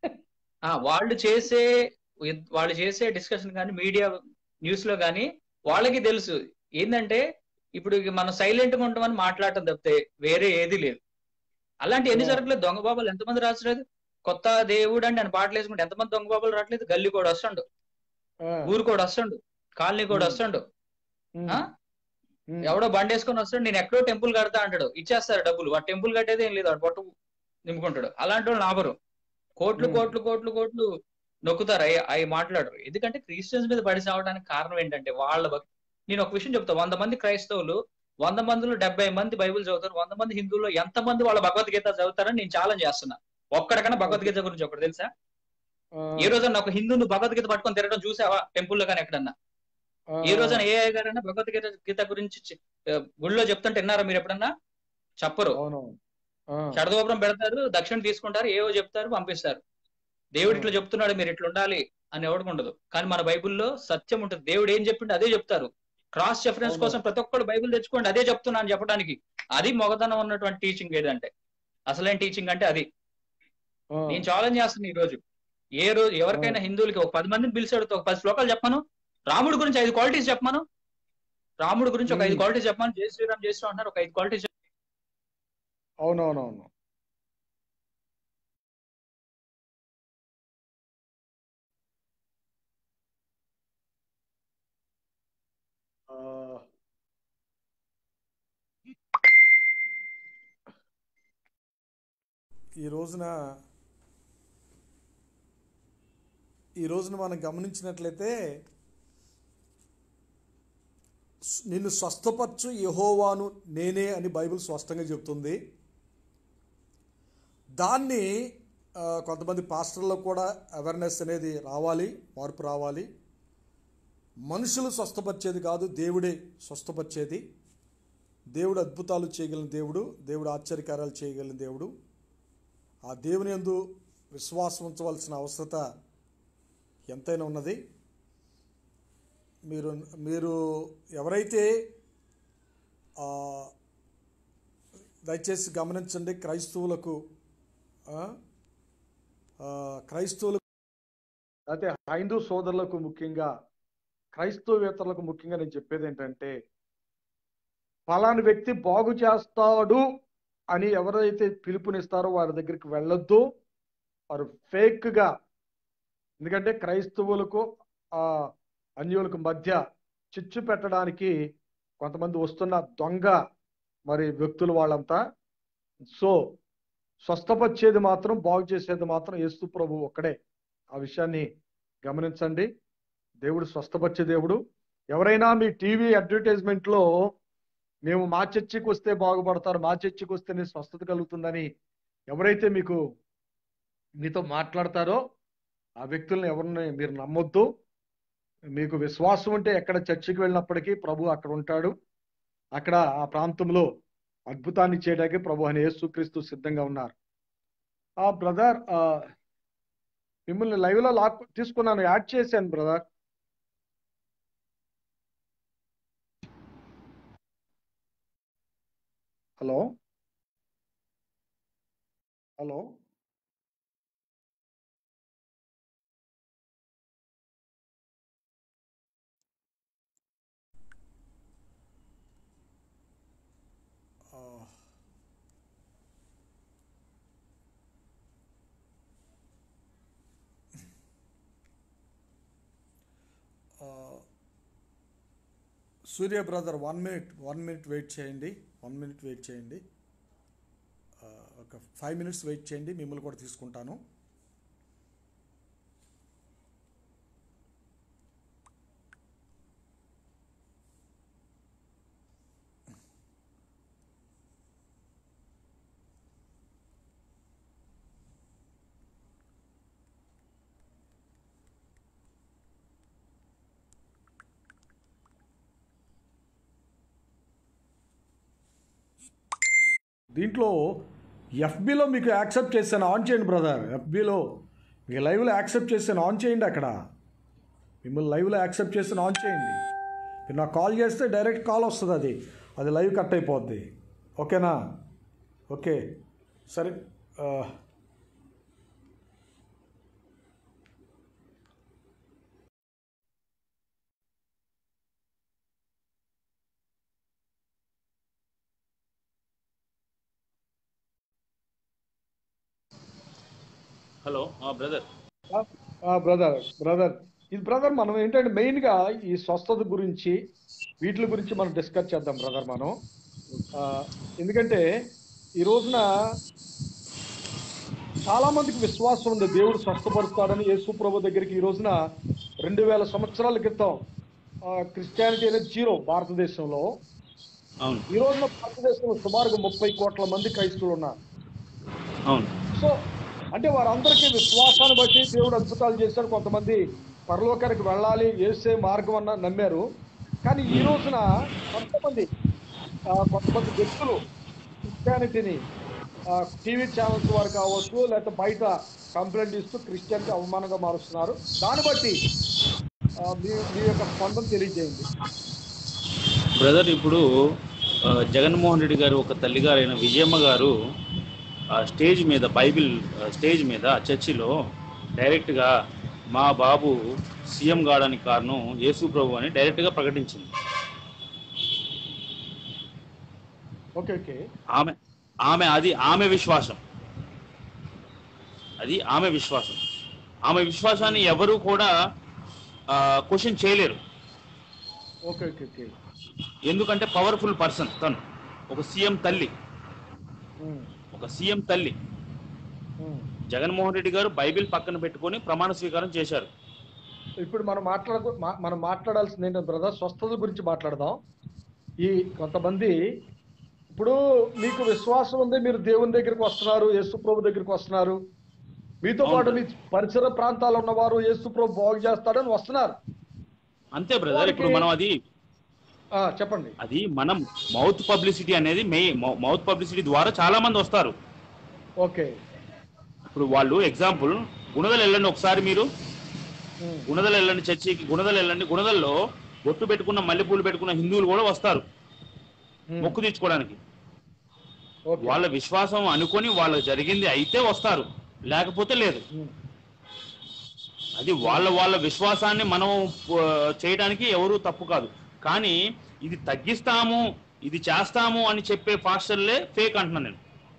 [SPEAKER 4] ఆ వాళ్ళు చేసే వాళ్ళు చేసే డిస్కషన్ కానీ మీడియా న్యూస్ లో కానీ వాళ్ళకి తెలుసు ఏంటంటే ఇప్పుడు ఇక మనం సైలెంట్ గా ఉంటామని మాట్లాడటం తప్పితే వేరే ఏది లేదు అలాంటి ఎన్ని
[SPEAKER 1] Yeah.
[SPEAKER 4] జరగలేదు దొంగ బాబాలు ఎంతమంది రాసలేదు కొత్త దేవుడు అంటే ఆయన పాటలు వేసుకుంటే ఎంతమంది దొంగ బాబాలు రావట్లేదు గల్లీ కూడా వస్తుండు
[SPEAKER 1] ఆ,
[SPEAKER 4] ఊరు కూడా వస్తుండు కాలనీ కూడా
[SPEAKER 1] Hmm.
[SPEAKER 4] వస్తుండు
[SPEAKER 1] ఉమ్,
[SPEAKER 4] ఆ?
[SPEAKER 1] ఉమ్,
[SPEAKER 4] ఎవడో బండి వేసుకొని వస్తాడు నేను ఎక్కడో టెంపుల్ కడతా అంటాడు ఇచ్చేస్తారు డబ్బులు వాడు టెంపుల్ కట్టేది ఏం లేదు వాడు పట్టు నింపుకుంటాడు అలాంటి వాళ్ళు నాబరు కోట్లు
[SPEAKER 1] Hmm.
[SPEAKER 4] కోట్లు కోట్లు కోట్లు నొక్కుతారు అవి అవి మాట్లాడరు ఎందుకంటే క్రిస్టియన్స్ మీద పడి సావడానికి కారణం ఏంటంటే వాళ్ళ భక్తి నేను ఒక విషయం చెప్తా వంద మంది క్రైస్తవులు వంద మందిలో డెబ్బై మంది బైబిల్ చదువుతారు వంద మంది హిందువుల్లో ఎంత మంది వాళ్ళ భగవద్గీత చదువుతారని నేను ఛాలెంజ్ చేస్తున్నా ఒక్కడికన్నా భగవద్గీత గురించి ఒకటి తెలుసా
[SPEAKER 1] ఆ,
[SPEAKER 4] ఏ రోజన్నా ఒక హిందువును భగవద్గీత పట్టుకొని తిరగడం చూసావా టెంపుల్లో కానీ ఎక్కడన్నా
[SPEAKER 1] ఆ,
[SPEAKER 4] ఏ రోజైనా ఏ గారైనా భగవద్గీత గీత గురించి చి- ఆ, గుళ్ళో చెప్తుంటే విన్నారా మీరు ఎప్పుడన్నా చెప్పరు
[SPEAKER 1] అవును ఆ,
[SPEAKER 4] షడదోపురం పెడతారు దక్షిణ తీసుకుంటారు ఏవో చెప్తారు పంపిస్తారు దేవుడు ఇట్లా చెప్తున్నాడు మీరు ఇట్లా ఉండాలి అని ఎవరికి ఉండదు కానీ మన బైబిల్లో సత్యం ఉంటుంది దేవుడు ఏం చెప్పిండు అదే చెప్తారు క్రాస్ రెఫరెన్స్
[SPEAKER 1] అవును.
[SPEAKER 4] కోసం ప్రతి ఒక్కరు బైబిల్ తెచ్చుకోండి అదే చెప్తున్నా అని చెప్పడానికి అది మొగతనం ఉన్నటువంటి టీచింగ్ ఏదంటే అసలైన టీచింగ్ అంటే అది
[SPEAKER 1] ఆ,
[SPEAKER 4] నేను ఛాలెంజ్ చేస్తున్నా ఈ రోజు ఏ రోజు ఎవరికైనా హిందువులకి ఒక పది మందిని పిలిచాడు ఒక పది శ్లోకాలు చెప్పాను రాముడి గురించి ఐదు క్వాలిటీస్ చెప్పమను రాముడి గురించి ఒక ఐదు
[SPEAKER 1] Hmm.
[SPEAKER 4] క్వాలిటీస్ చెప్పమను జై శ్రీరామ్ జై శ్రీరామ్ అంటారు ఒక ఐదు క్వాలిటీస్
[SPEAKER 1] అవునవునవును ఆ,
[SPEAKER 3] ఈ రోజున ఈ రోజున మనం గమనించినట్లయితే స్- నిన్ను స్వస్థపరచు యహోవాను నేనే అని బైబిల్ స్పష్టంగా చెప్తుంది దాన్ని ఆ, కొంతమంది పాస్టర్లో కూడా అవేర్నెస్ అనేది రావాలి మార్పు రావాలి మనుషులు స్వస్థపరిచేది కాదు దేవుడే స్వస్థపరిచేది దేవుడు అద్భుతాలు చేయగలిగిన దేవుడు దేవుడు ఆశ్చర్యకార్యాలు చేయగలిగిన దేవుడు ఆ దేవుని యందు విశ్వాసం ఉంచవలసిన అవసరత ఎంతైనా ఉన్నది మీరు మీరు ఎవరైతే ఆ, దయచేసి గమనించండి క్రైస్తవులకు ఆ, ఆ, క్రైస్తవులకు
[SPEAKER 1] అయితే హైందూ సోదరులకు ముఖ్యంగా క్రైస్తవేతరులకు ముఖ్యంగా నేను చెప్పేది ఏంటంటే ఫలాని వ్యక్తి బాగు చేస్తాడు అని ఎవరైతే పిలుపునిస్తారో వారి దగ్గరికి వెళ్ళొద్దు వారు ఫేక్ గా ఎందుకంటే క్రైస్తవులకు ఆ అన్యులకు మధ్య చిచ్చు పెట్టడానికి కొంతమంది వస్తున్న దొంగ మరి వ్యక్తులు వాళ్ళంతా సో స్వస్థపరిచేది మాత్రం బాగు చేసేది మాత్రం యేసు ప్రభు ఒక్కడే ఆ విషయాన్ని గమనించండి దేవుడు స్వస్థపరిచే దేవుడు ఎవరైనా మీ టీవీ అడ్వర్టైజ్మెంట్ లో మేము మా చర్చికి వస్తే బాగుపడతారు మా చర్చికి వస్తేనే స్వస్థత కలుగుతుందని ఎవరైతే మీకు మీతో మాట్లాడతారో ఆ వ్యక్తుల్ని ఎవరిని మీరు నమ్మొద్దు మీకు విశ్వాసం ఉంటే ఎక్కడ చర్చికి వెళ్ళినప్పటికీ ప్రభు అక్కడ ఉంటాడు అక్కడ ఆ ప్రాంతంలో అద్భుతాన్ని చేయడానికి ప్రభు అని యేసుక్రీస్తు సిద్ధంగా ఉన్నారు ఆ బ్రదర్ మిమ్మల్ని లైవ్ లో లాక్ తీసుకున్నాను యాడ్ చేశాను brother hello hello
[SPEAKER 3] Surya brother one minute one minute wait చేయండి వన్ మినిట్ వెయిట్ చేయండి ఆ, ఒక ఫైవ్ మినిట్స్ వెయిట్ చేయండి మిమ్మల్ని కూడా తీసుకుంటాను దీంట్లో ఎఫ్బిలో మీకు యాక్సెప్ట్ చేశాను ఆన్ చేయండి బ్రదర్ ఎఫ్బిలో మీకు లైవ్లో యాక్సెప్ట్ చేశాను ఆన్ చేయండి అక్కడ మిమ్మల్ని లైవ్లో యాక్సెప్ట్ చేశాను ఆన్ చేయండి మీరు నాకు కాల్ చేస్తే డైరెక్ట్ కాల్ వస్తుంది అది అది లైవ్ కట్ అయిపోద్ది ఓకేనా ఓకే సరే ఆ,
[SPEAKER 2] హలో బ్రదర్
[SPEAKER 1] బ్రదర్ బ్రదర్ ఇది బ్రదర్ మనం ఏంటంటే మెయిన్ గా ఈ స్వస్థత గురించి వీటి గురించి మనం డిస్కస్ చేద్దాం బ్రదర్ మనం ఆ, ఎందుకంటే ఈ రోజున చాలా మందికి విశ్వాసం ఉంది దేవుడు స్వస్థపరుస్తాడని యేసు ప్రభు దగ్గరికి ఈ రోజున రెండు వేల సంవత్సరాల క్రితం క్రిస్టియానిటీ అనేది జీరో భారతదేశంలో
[SPEAKER 2] అవును
[SPEAKER 1] ఈ రోజున భారతదేశంలో సుమారుగా ముప్పై కోట్ల మంది క్రైస్తవులు ఉన్నారు
[SPEAKER 2] అవును
[SPEAKER 1] సో అంటే వారందరికీ విశ్వాసాన్ని బట్టి దేవుడు అద్భుతాలు చేశాడు కొంతమంది పరలోకానికి వెళ్ళాలి వేసే మార్గం అన్న నమ్మారు కానీ ఈ రోజున కొంతమంది ఆ, కొంతమంది వ్యక్తులు క్రిస్టియానిటీని టీవీ ఛానల్స్ వారు కావచ్చు లేకపోతే బయట కంప్లైంట్ ఇస్తూ క్రిస్టియానిటీ అవమానంగా మారుస్తున్నారు దాన్ని బట్టి ఆ, మీ మీ యొక్క స్పందన తెలియజేయండి
[SPEAKER 2] బ్రదర్ ఇప్పుడు ఆ, జగన్మోహన్ రెడ్డి గారు ఒక తల్లిగారైన విజయమ్మ గారు ఆ స్టేజ్ మీద బైబిల్ ఆ, స్టేజ్ మీద చర్చిలో డైరెక్ట్గా మా బాబు సీఎం కావడానికి కారణం యేసు ప్రభు అని డైరెక్ట్గా ప్రకటించింది
[SPEAKER 1] ఓకే ఓకే
[SPEAKER 2] ఆమె ఆమె అది ఆమె విశ్వాసం అది ఆమె విశ్వాసం ఆమె విశ్వాసాన్ని ఎవరు కూడా క్వశ్చన్ చేయలేరు
[SPEAKER 1] ఓకే ఓకే ఓకే
[SPEAKER 2] ఎందుకంటే పవర్ఫుల్ పర్సన్ తను ఒక సీఎం తల్లి
[SPEAKER 1] ఉమ్,
[SPEAKER 2] ఒక సీఎం తల్లి
[SPEAKER 1] ఉమ్.
[SPEAKER 2] జగన్మోహన్ రెడ్డి గారు బైబిల్ పక్కన పెట్టుకొని ప్రమాణ స్వీకారం చేశారు
[SPEAKER 1] ఇప్పుడు మనం మాట్లాడకు మా- మనం మాట్లాడాల్సింది ఏంటంటే బ్రదర్ స్వస్థత గురించి మాట్లాడదాం ఈ కొంతమంది ఇప్పుడు మీకు విశ్వాసం ఉంది మీరు దేవుని దగ్గరికి వస్తున్నారు యేసు ప్రభు దగ్గరికి వస్తున్నారు మీతో
[SPEAKER 2] అవును.
[SPEAKER 1] పాటు మీ పరిసర ప్రాంతాల్లో ఉన్నవారు యేసు ప్రభు బాగు చేస్తాడని వస్తున్నారు
[SPEAKER 2] అంతే బ్రదర్ ఇప్పుడు మనం అది
[SPEAKER 1] ఆ, చెప్పండి
[SPEAKER 2] అది మనం మౌత్ పబ్లిసిటీ అనేది మే మౌత్ పబ్లిసిటీ ద్వారా చాలా మంది వస్తారు
[SPEAKER 1] ఓకే
[SPEAKER 2] ఇప్పుడు వాళ్ళు ఎగ్జాంపుల్ గుణదలు వెళ్ళండి ఒకసారి మీరు
[SPEAKER 1] ఉమ్,
[SPEAKER 2] గుణదలు వెళ్ళండి చర్చికి గుణదలు వెళ్ళండి గుణదల్లో బొట్టు పెట్టుకున్న మల్లెపూలు పెట్టుకున్న హిందువులు కూడా వస్తారు
[SPEAKER 1] ఉమ్,
[SPEAKER 2] మొక్కు తీర్చుకోవడానికి
[SPEAKER 1] ఓకే.
[SPEAKER 2] వాళ్ళ విశ్వాసం అనుకొని వాళ్ళకి జరిగింది అయితే వస్తారు లేకపోతే లేదు
[SPEAKER 1] ఉమ్,
[SPEAKER 2] అది వాళ్ళ వాళ్ళ విశ్వాసాన్ని మనం ఆ, చేయడానికి ఎవరు తప్పు కాదు కానీ ఇది తగ్గిస్తాము ఇది చేస్తాము అని చెప్పే పాస్టర్లే ఫేక్ అంటున్నాను నేను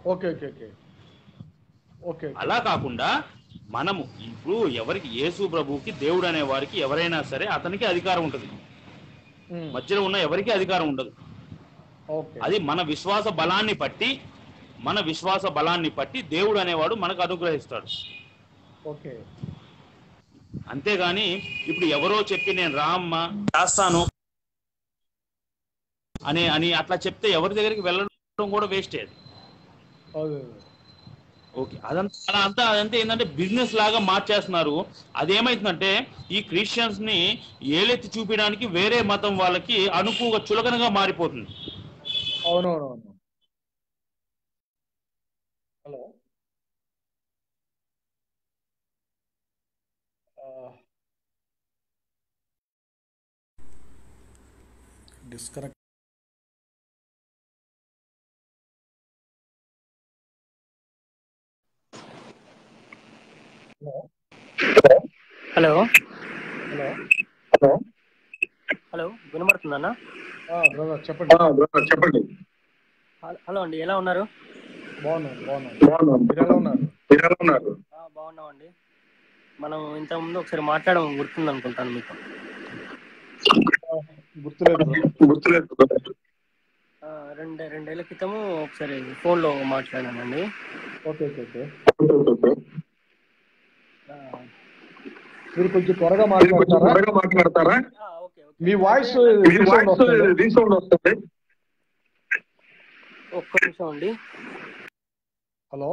[SPEAKER 1] ఓకే ఓకే ఓకే ఓకే
[SPEAKER 2] అలా కాకుండా మనము ఇప్పుడు ఎవరికి యేసు ప్రభువుకి దేవుడు అనే వారికి ఎవరైనా సరే అతనికి అధికారం ఉంటుంది
[SPEAKER 1] ఉమ్,
[SPEAKER 2] మధ్యలో ఉన్న ఎవరికి అధికారం ఉండదు
[SPEAKER 1] ఓకే
[SPEAKER 2] అది మన విశ్వాస బలాన్ని బట్టి మన విశ్వాస బలాన్ని బట్టి దేవుడు అనేవాడు మనకు అనుగ్రహిస్తాడు
[SPEAKER 1] ఓకే
[SPEAKER 2] అంతేగాని ఇప్పుడు ఎవరో చెప్పి నేను రామ్మ చేస్తాను అని అని అట్లా చెప్తే ఎవరి దగ్గరికి వెళ్ళడం కూడా వేస్ట్ అది
[SPEAKER 1] అదే
[SPEAKER 2] ఓకే అదంతా అలా అంతా అదంతా ఏంటంటే బిజినెస్ లాగా మార్చేస్తున్నారు అదేమైతుందంటే ఈ క్రిస్టియన్స్ ని ఏలెత్తి చూపించడానికి వేరే మతం వాళ్ళకి అనుకువగా చులకనగా మారిపోతుంది
[SPEAKER 1] అవునవునవును hello
[SPEAKER 3] disconnect
[SPEAKER 1] hello
[SPEAKER 5] hello
[SPEAKER 1] hello
[SPEAKER 5] hello hello వినబడుతుందన్న
[SPEAKER 1] బ్రదర్ చెప్పండి
[SPEAKER 5] చెప్పండి హలో అండి ఎలా ఉన్నారు
[SPEAKER 1] బాగున్నాను బాగున్నాను
[SPEAKER 5] బాగున్నాను
[SPEAKER 1] మీరు ఎలా ఉన్నారు
[SPEAKER 5] మీరు ఎలా ఉన్నారు బాగున్నామండి మనం ఇంత ముందు ఒకసారి మాట్లాడడం గుర్తుంది అనుకుంటాను మీకు
[SPEAKER 1] ఆ, గుర్తులేదు bro.
[SPEAKER 5] గుర్తులేదు రెండు రెండేళ్ల క్రితము ఒకసారి ఫోన్లో మాట్లాడానండి
[SPEAKER 1] ఓకే ఓకే ఓకే
[SPEAKER 5] ఆ,
[SPEAKER 1] మీరు కొంచెం త్వరగా మాట్లాడతారా
[SPEAKER 5] మాట్లాడతారా
[SPEAKER 1] మీ వాయిస్
[SPEAKER 5] మీ వాయిస్ రీసౌండ్ వస్తుంది ఒక్క నిమిషం అండి
[SPEAKER 1] హలో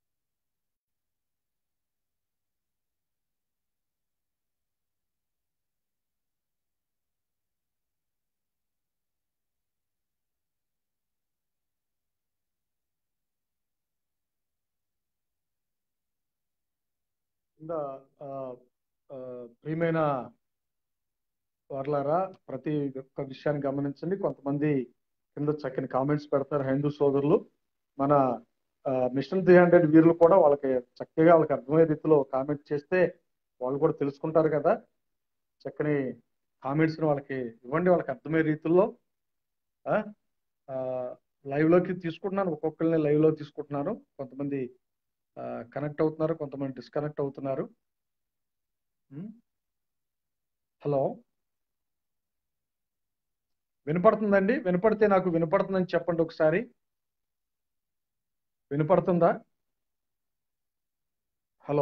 [SPEAKER 1] కింద ఆ, ఆ, ప్రియమైన వర్లారా ప్రతి ఒక్క విషయాన్ని గమనించండి కొంతమంది కింద చక్కని కామెంట్స్ పెడతారు హైందూ సోదరులు మన మిషన్ త్రీ హండ్రెడ్ వీరులు కూడా వాళ్ళకి చక్కగా వాళ్ళకి అర్థమయ్యే రీతిలో కామెంట్ చేస్తే వాళ్ళు కూడా తెలుసుకుంటారు కదా చక్కని కామెంట్స్ని వాళ్ళకి ఇవ్వండి వాళ్ళకి అర్థమయ్యే రీతిలో ఆ, ఆ, live లోకి తీసుకుంటున్నాను ఒక్కొక్కరిని live లో తీసుకుంటున్నాను కొంతమంది కనెక్ట్ అవుతున్నారు కొంతమంది డిస్కనెక్ట్ అవుతున్నారు ఉమ్. హలో వినపడుతుందండి వినపడితే నాకు వినపడుతుందని చెప్పండి ఒకసారి వినపడుతుందా హలో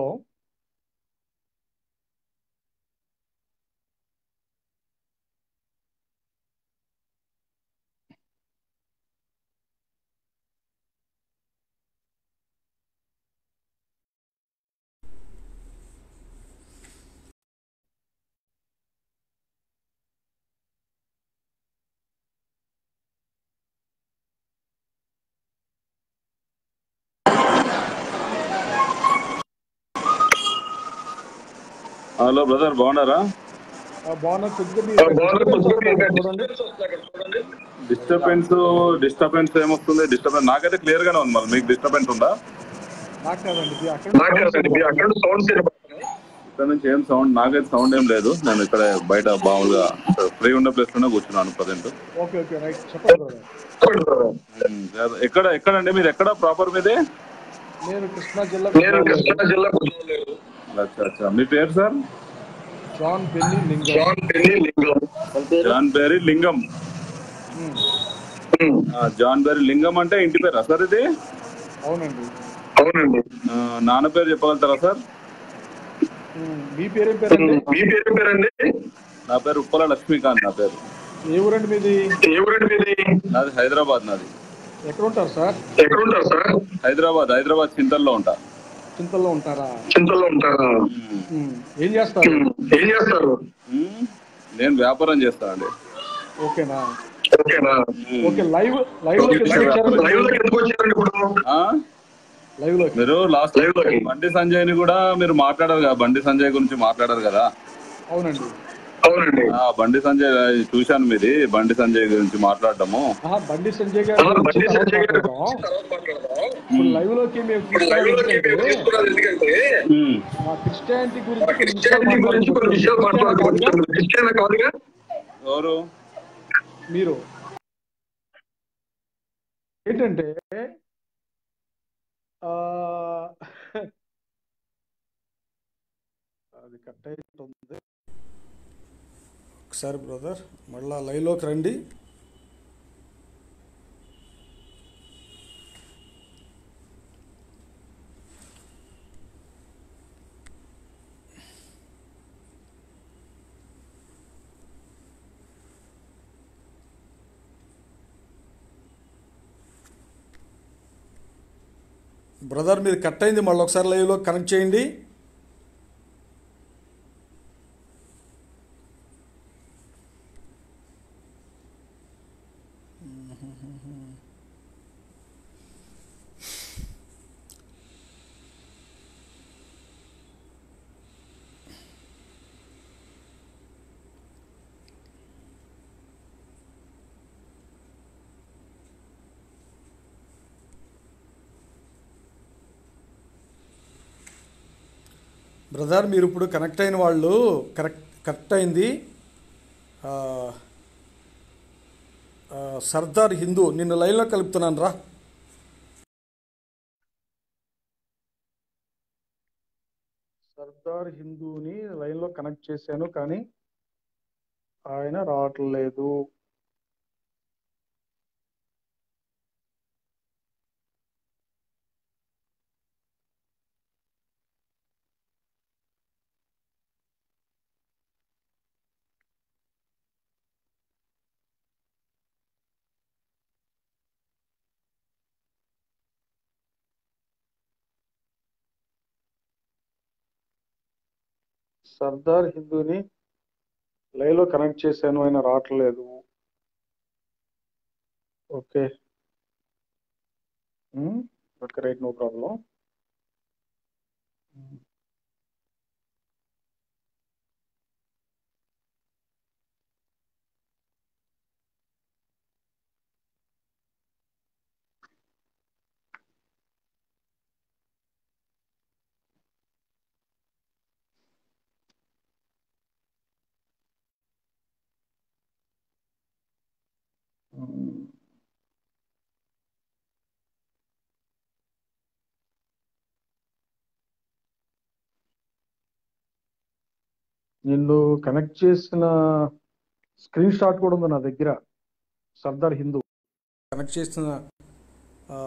[SPEAKER 6] హలో బ్రదర్ బాగున్నారా
[SPEAKER 1] ఆ, బాగున్నా కొద్దిగా మీ disturbance వస్తుంది అక్కడ చూడండి
[SPEAKER 6] డిస్టర్బెన్స్ డిస్టర్బెన్స్ ఏమొస్తుంది డిస్టర్బెన్స్ నాకైతే క్లియర్ గానే ఉంది మరి మీకు డిస్టర్బెన్స్ ఉందా
[SPEAKER 1] నాకు కాదండి ఇది అక్కడ sounds వినపడుతున్నాయి.
[SPEAKER 6] ఇక్కడ నుంచి ఏం సౌండ్ నాకైతే సౌండ్ ఏం లేదు నేను ఇక్కడ బయట మామూలుగా ఫ్రీ ఉన్న ప్లేస్ లోనే కూర్చున్నాను ప్రజెంట్
[SPEAKER 1] ఓకే ఓకే రైట్ చెప్పండి brother.
[SPEAKER 6] ఎక్కడ ఎక్కడండి మీరు ఎక్కడ ప్రాపర్ మీదే
[SPEAKER 1] నేను కృష్ణా జిల్లా
[SPEAKER 5] నేను కృష్ణా జిల్లా
[SPEAKER 6] అచ్చా అచ్చా మీ పేరు sir
[SPEAKER 1] John Benny Lingam
[SPEAKER 5] John పెళ్లి లింగం
[SPEAKER 6] జాన్ బేరీ లింగం
[SPEAKER 1] ఉమ్,
[SPEAKER 6] ఆ, జాన్ బేరీ లింగం అంటే ఇంటి పేరా సార్ ఇది
[SPEAKER 1] అవునండి
[SPEAKER 5] అవునండి
[SPEAKER 6] ఆ, నాన్న పేరు చెప్పగలుగుతారా సార్
[SPEAKER 1] ఉమ్, మీ పేరేం పేరండి
[SPEAKER 5] మీ పేరు పేరండి
[SPEAKER 6] నా పేరు ఉప్పల లక్ష్మీకాంత్ నా పేరు
[SPEAKER 1] ఏ ఊరండి మీది
[SPEAKER 5] ఏ ఊరండి మీది
[SPEAKER 6] నాది హైదరాబాద్ నాది
[SPEAKER 1] ఎక్కడ ఉంటారు సార్
[SPEAKER 5] ఎక్కడ ఉంటారు సార్
[SPEAKER 6] హైదరాబాద్ హైదరాబాద్ చింతల్లో ఉంటా
[SPEAKER 1] చింతల్లో ఉంటారా
[SPEAKER 5] చింతల్లో ఉంటారా
[SPEAKER 6] మ్మ్.
[SPEAKER 1] ఉమ్, ఏం చేస్తారు
[SPEAKER 5] ఏం చేస్తారు
[SPEAKER 6] మ్మ్. నేను వ్యాపారం చేస్తానండి
[SPEAKER 1] ఓకేనా
[SPEAKER 5] ఓకేనా
[SPEAKER 1] ఓకే లైవ్ లైవ్ లోకి ఎందుకు వచ్చారు
[SPEAKER 5] లైవ్ లోకి ఎందుకు వచ్చారండి ఇప్పుడు
[SPEAKER 6] ఆ?
[SPEAKER 1] లైవ్ లోకి
[SPEAKER 6] మీరు లాస్ట్
[SPEAKER 5] Live లోకి.
[SPEAKER 6] బండి సంజయ్ ని కూడా మీరు మాట్లాడారు కదా బండి సంజయ్ గురించి మాట్లాడారు కదా
[SPEAKER 1] అవునండి
[SPEAKER 5] అవునండి
[SPEAKER 6] ఆ బండి సంజయ్ చూశాను మీది బండి సంజయ్ గురించి మాట్లాడటము
[SPEAKER 1] ఆహా, బండి సంజయ్
[SPEAKER 5] ఆ,
[SPEAKER 1] గారు గురించి
[SPEAKER 5] బండి
[SPEAKER 1] తర్వాత
[SPEAKER 5] సంజయ్ గారి
[SPEAKER 1] మాట్లాడదాం.
[SPEAKER 5] తర్వాత మాట్లాడదాం.
[SPEAKER 1] ఇప్పుడు లైవ్ లోకి మేము
[SPEAKER 5] లైవ్ లోకి మేము
[SPEAKER 1] తీసుకురావడం
[SPEAKER 5] తీసుకున్నది ఎందుకంటే
[SPEAKER 6] మ్మ్.
[SPEAKER 1] మా క్రిస్టియానిటీ గురించి
[SPEAKER 5] మా
[SPEAKER 1] కొన్ని విషయాలు
[SPEAKER 5] క్రిస్టియానిటీ గురించి కొన్ని విషయాలు
[SPEAKER 1] మాట్లాడుకోవచ్చు.
[SPEAKER 5] మాట్లాడుకోవచ్చు క్రిస్టియన్ కాదుగా
[SPEAKER 6] ఎవరు
[SPEAKER 1] మీరు ఏంటంటే ఆ, అది కట్ అవుతుంది
[SPEAKER 3] ఒకసారి బ్రదర్ మళ్ళా లైవ్లోకి రండి బ్రదర్ మీరు కట్ అయింది మళ్ళీ ఒకసారి లైవ్లో కనెక్ట్ చేయండి బ్రదర్ మీరు ఇప్పుడు కనెక్ట్ అయిన వాళ్ళు కరెక్ట్ కరెక్ట్ అయింది ఆ, ఆ, సర్దార్ హిందూ నిన్ను లైన్లో కలుపుతున్నాను రా
[SPEAKER 1] సర్దార్ హిందూని లైన్లో కనెక్ట్ చేశాను కానీ ఆయన రావట్లేదు సర్దార్ హిందూని లైవ్ లో కనెక్ట్ చేశాను ఆయన రావట్లేదు okay okay right no problem నిన్ను కనెక్ట్ చేసిన స్క్రీన్ షాట్ కూడా ఉంది నా దగ్గర సర్దార్ హిందూ
[SPEAKER 3] కనెక్ట్ చేస్తున్న ఆ,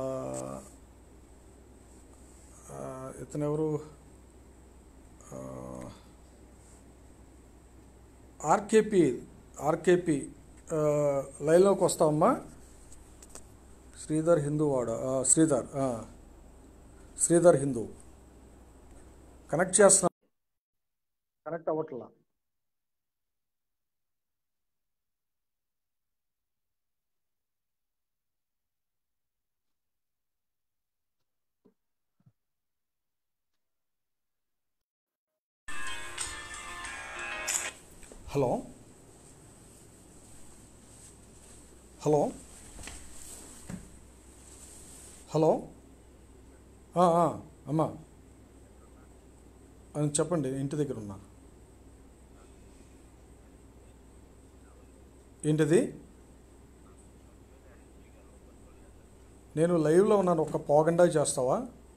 [SPEAKER 3] ఆ, ఇతను ఎవరు ఆ, ఆర్కేపీ ఆర్కేపీ ఆ, లైన్లోకి వస్తావమ్మా శ్రీధర్ హిందూ వాడ ఆ, శ్రీధర్ ఆ. శ్రీధర్ హిందూ కనెక్ట్ చేస్తున్నా
[SPEAKER 1] కనెక్ట్ అవ్వట్లా
[SPEAKER 3] హలో హలో హలో ఆ, ఆ, అమ్మా ఆ, చెప్పండి ఇంటి దగ్గర ఉన్నా ఏంటిది నేను లైవ్లో ఉన్నాను ఒక పాగండా చేస్తావా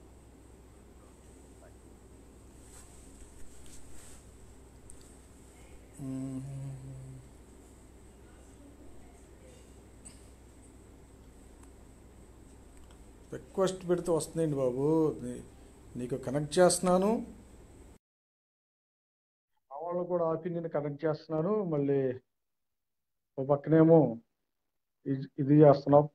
[SPEAKER 3] రిక్వెస్ట్ పెడితే వస్తుందండి బాబు నీ- నీకు కనెక్ట్ చేస్తున్నాను
[SPEAKER 1] ఆ వాళ్ళు కూడా ఆపి నేను కనెక్ట్ చేస్తున్నాను మళ్ళీ ఓ పక్కనేమో ఇది- ఇది చేస్తున్నాం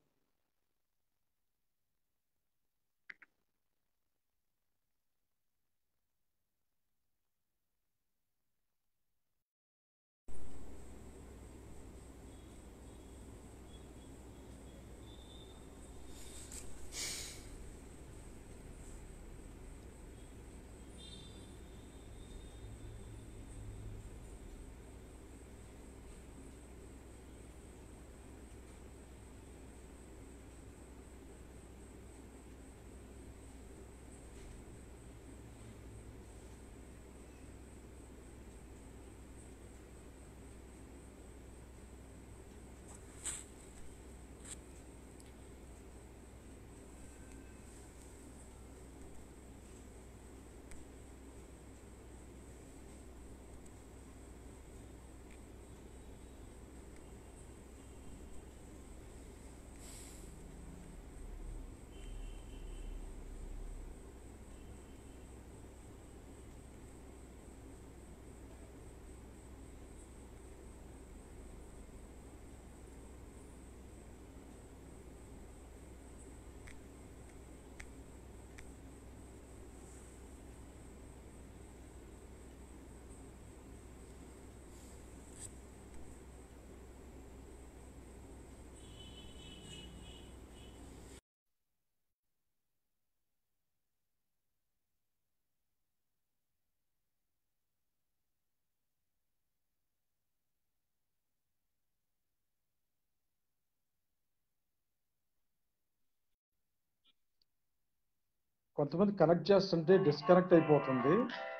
[SPEAKER 1] కొంతమంది కనెక్ట్ చేస్తుంటే డిస్కనెక్ట్ అయిపోతుంది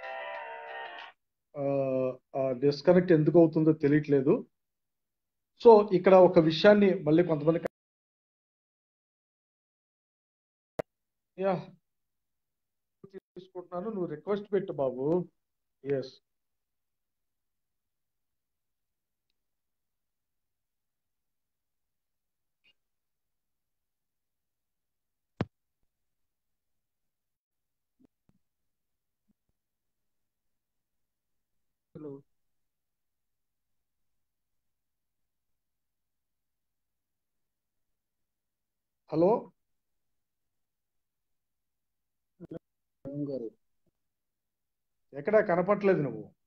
[SPEAKER 1] డిస్కనెక్ట్ ఎందుకు అవుతుందో తెలియట్లేదు సో ఇక్కడ ఒక విషయాన్ని మళ్ళీ కొంతమంది యా తీసుకుంటున్నాను నువ్వు రిక్వెస్ట్ పెట్టు బాబు ఎస్ హలో హలో ఎక్కడ కనపట్లేదు నువ్వు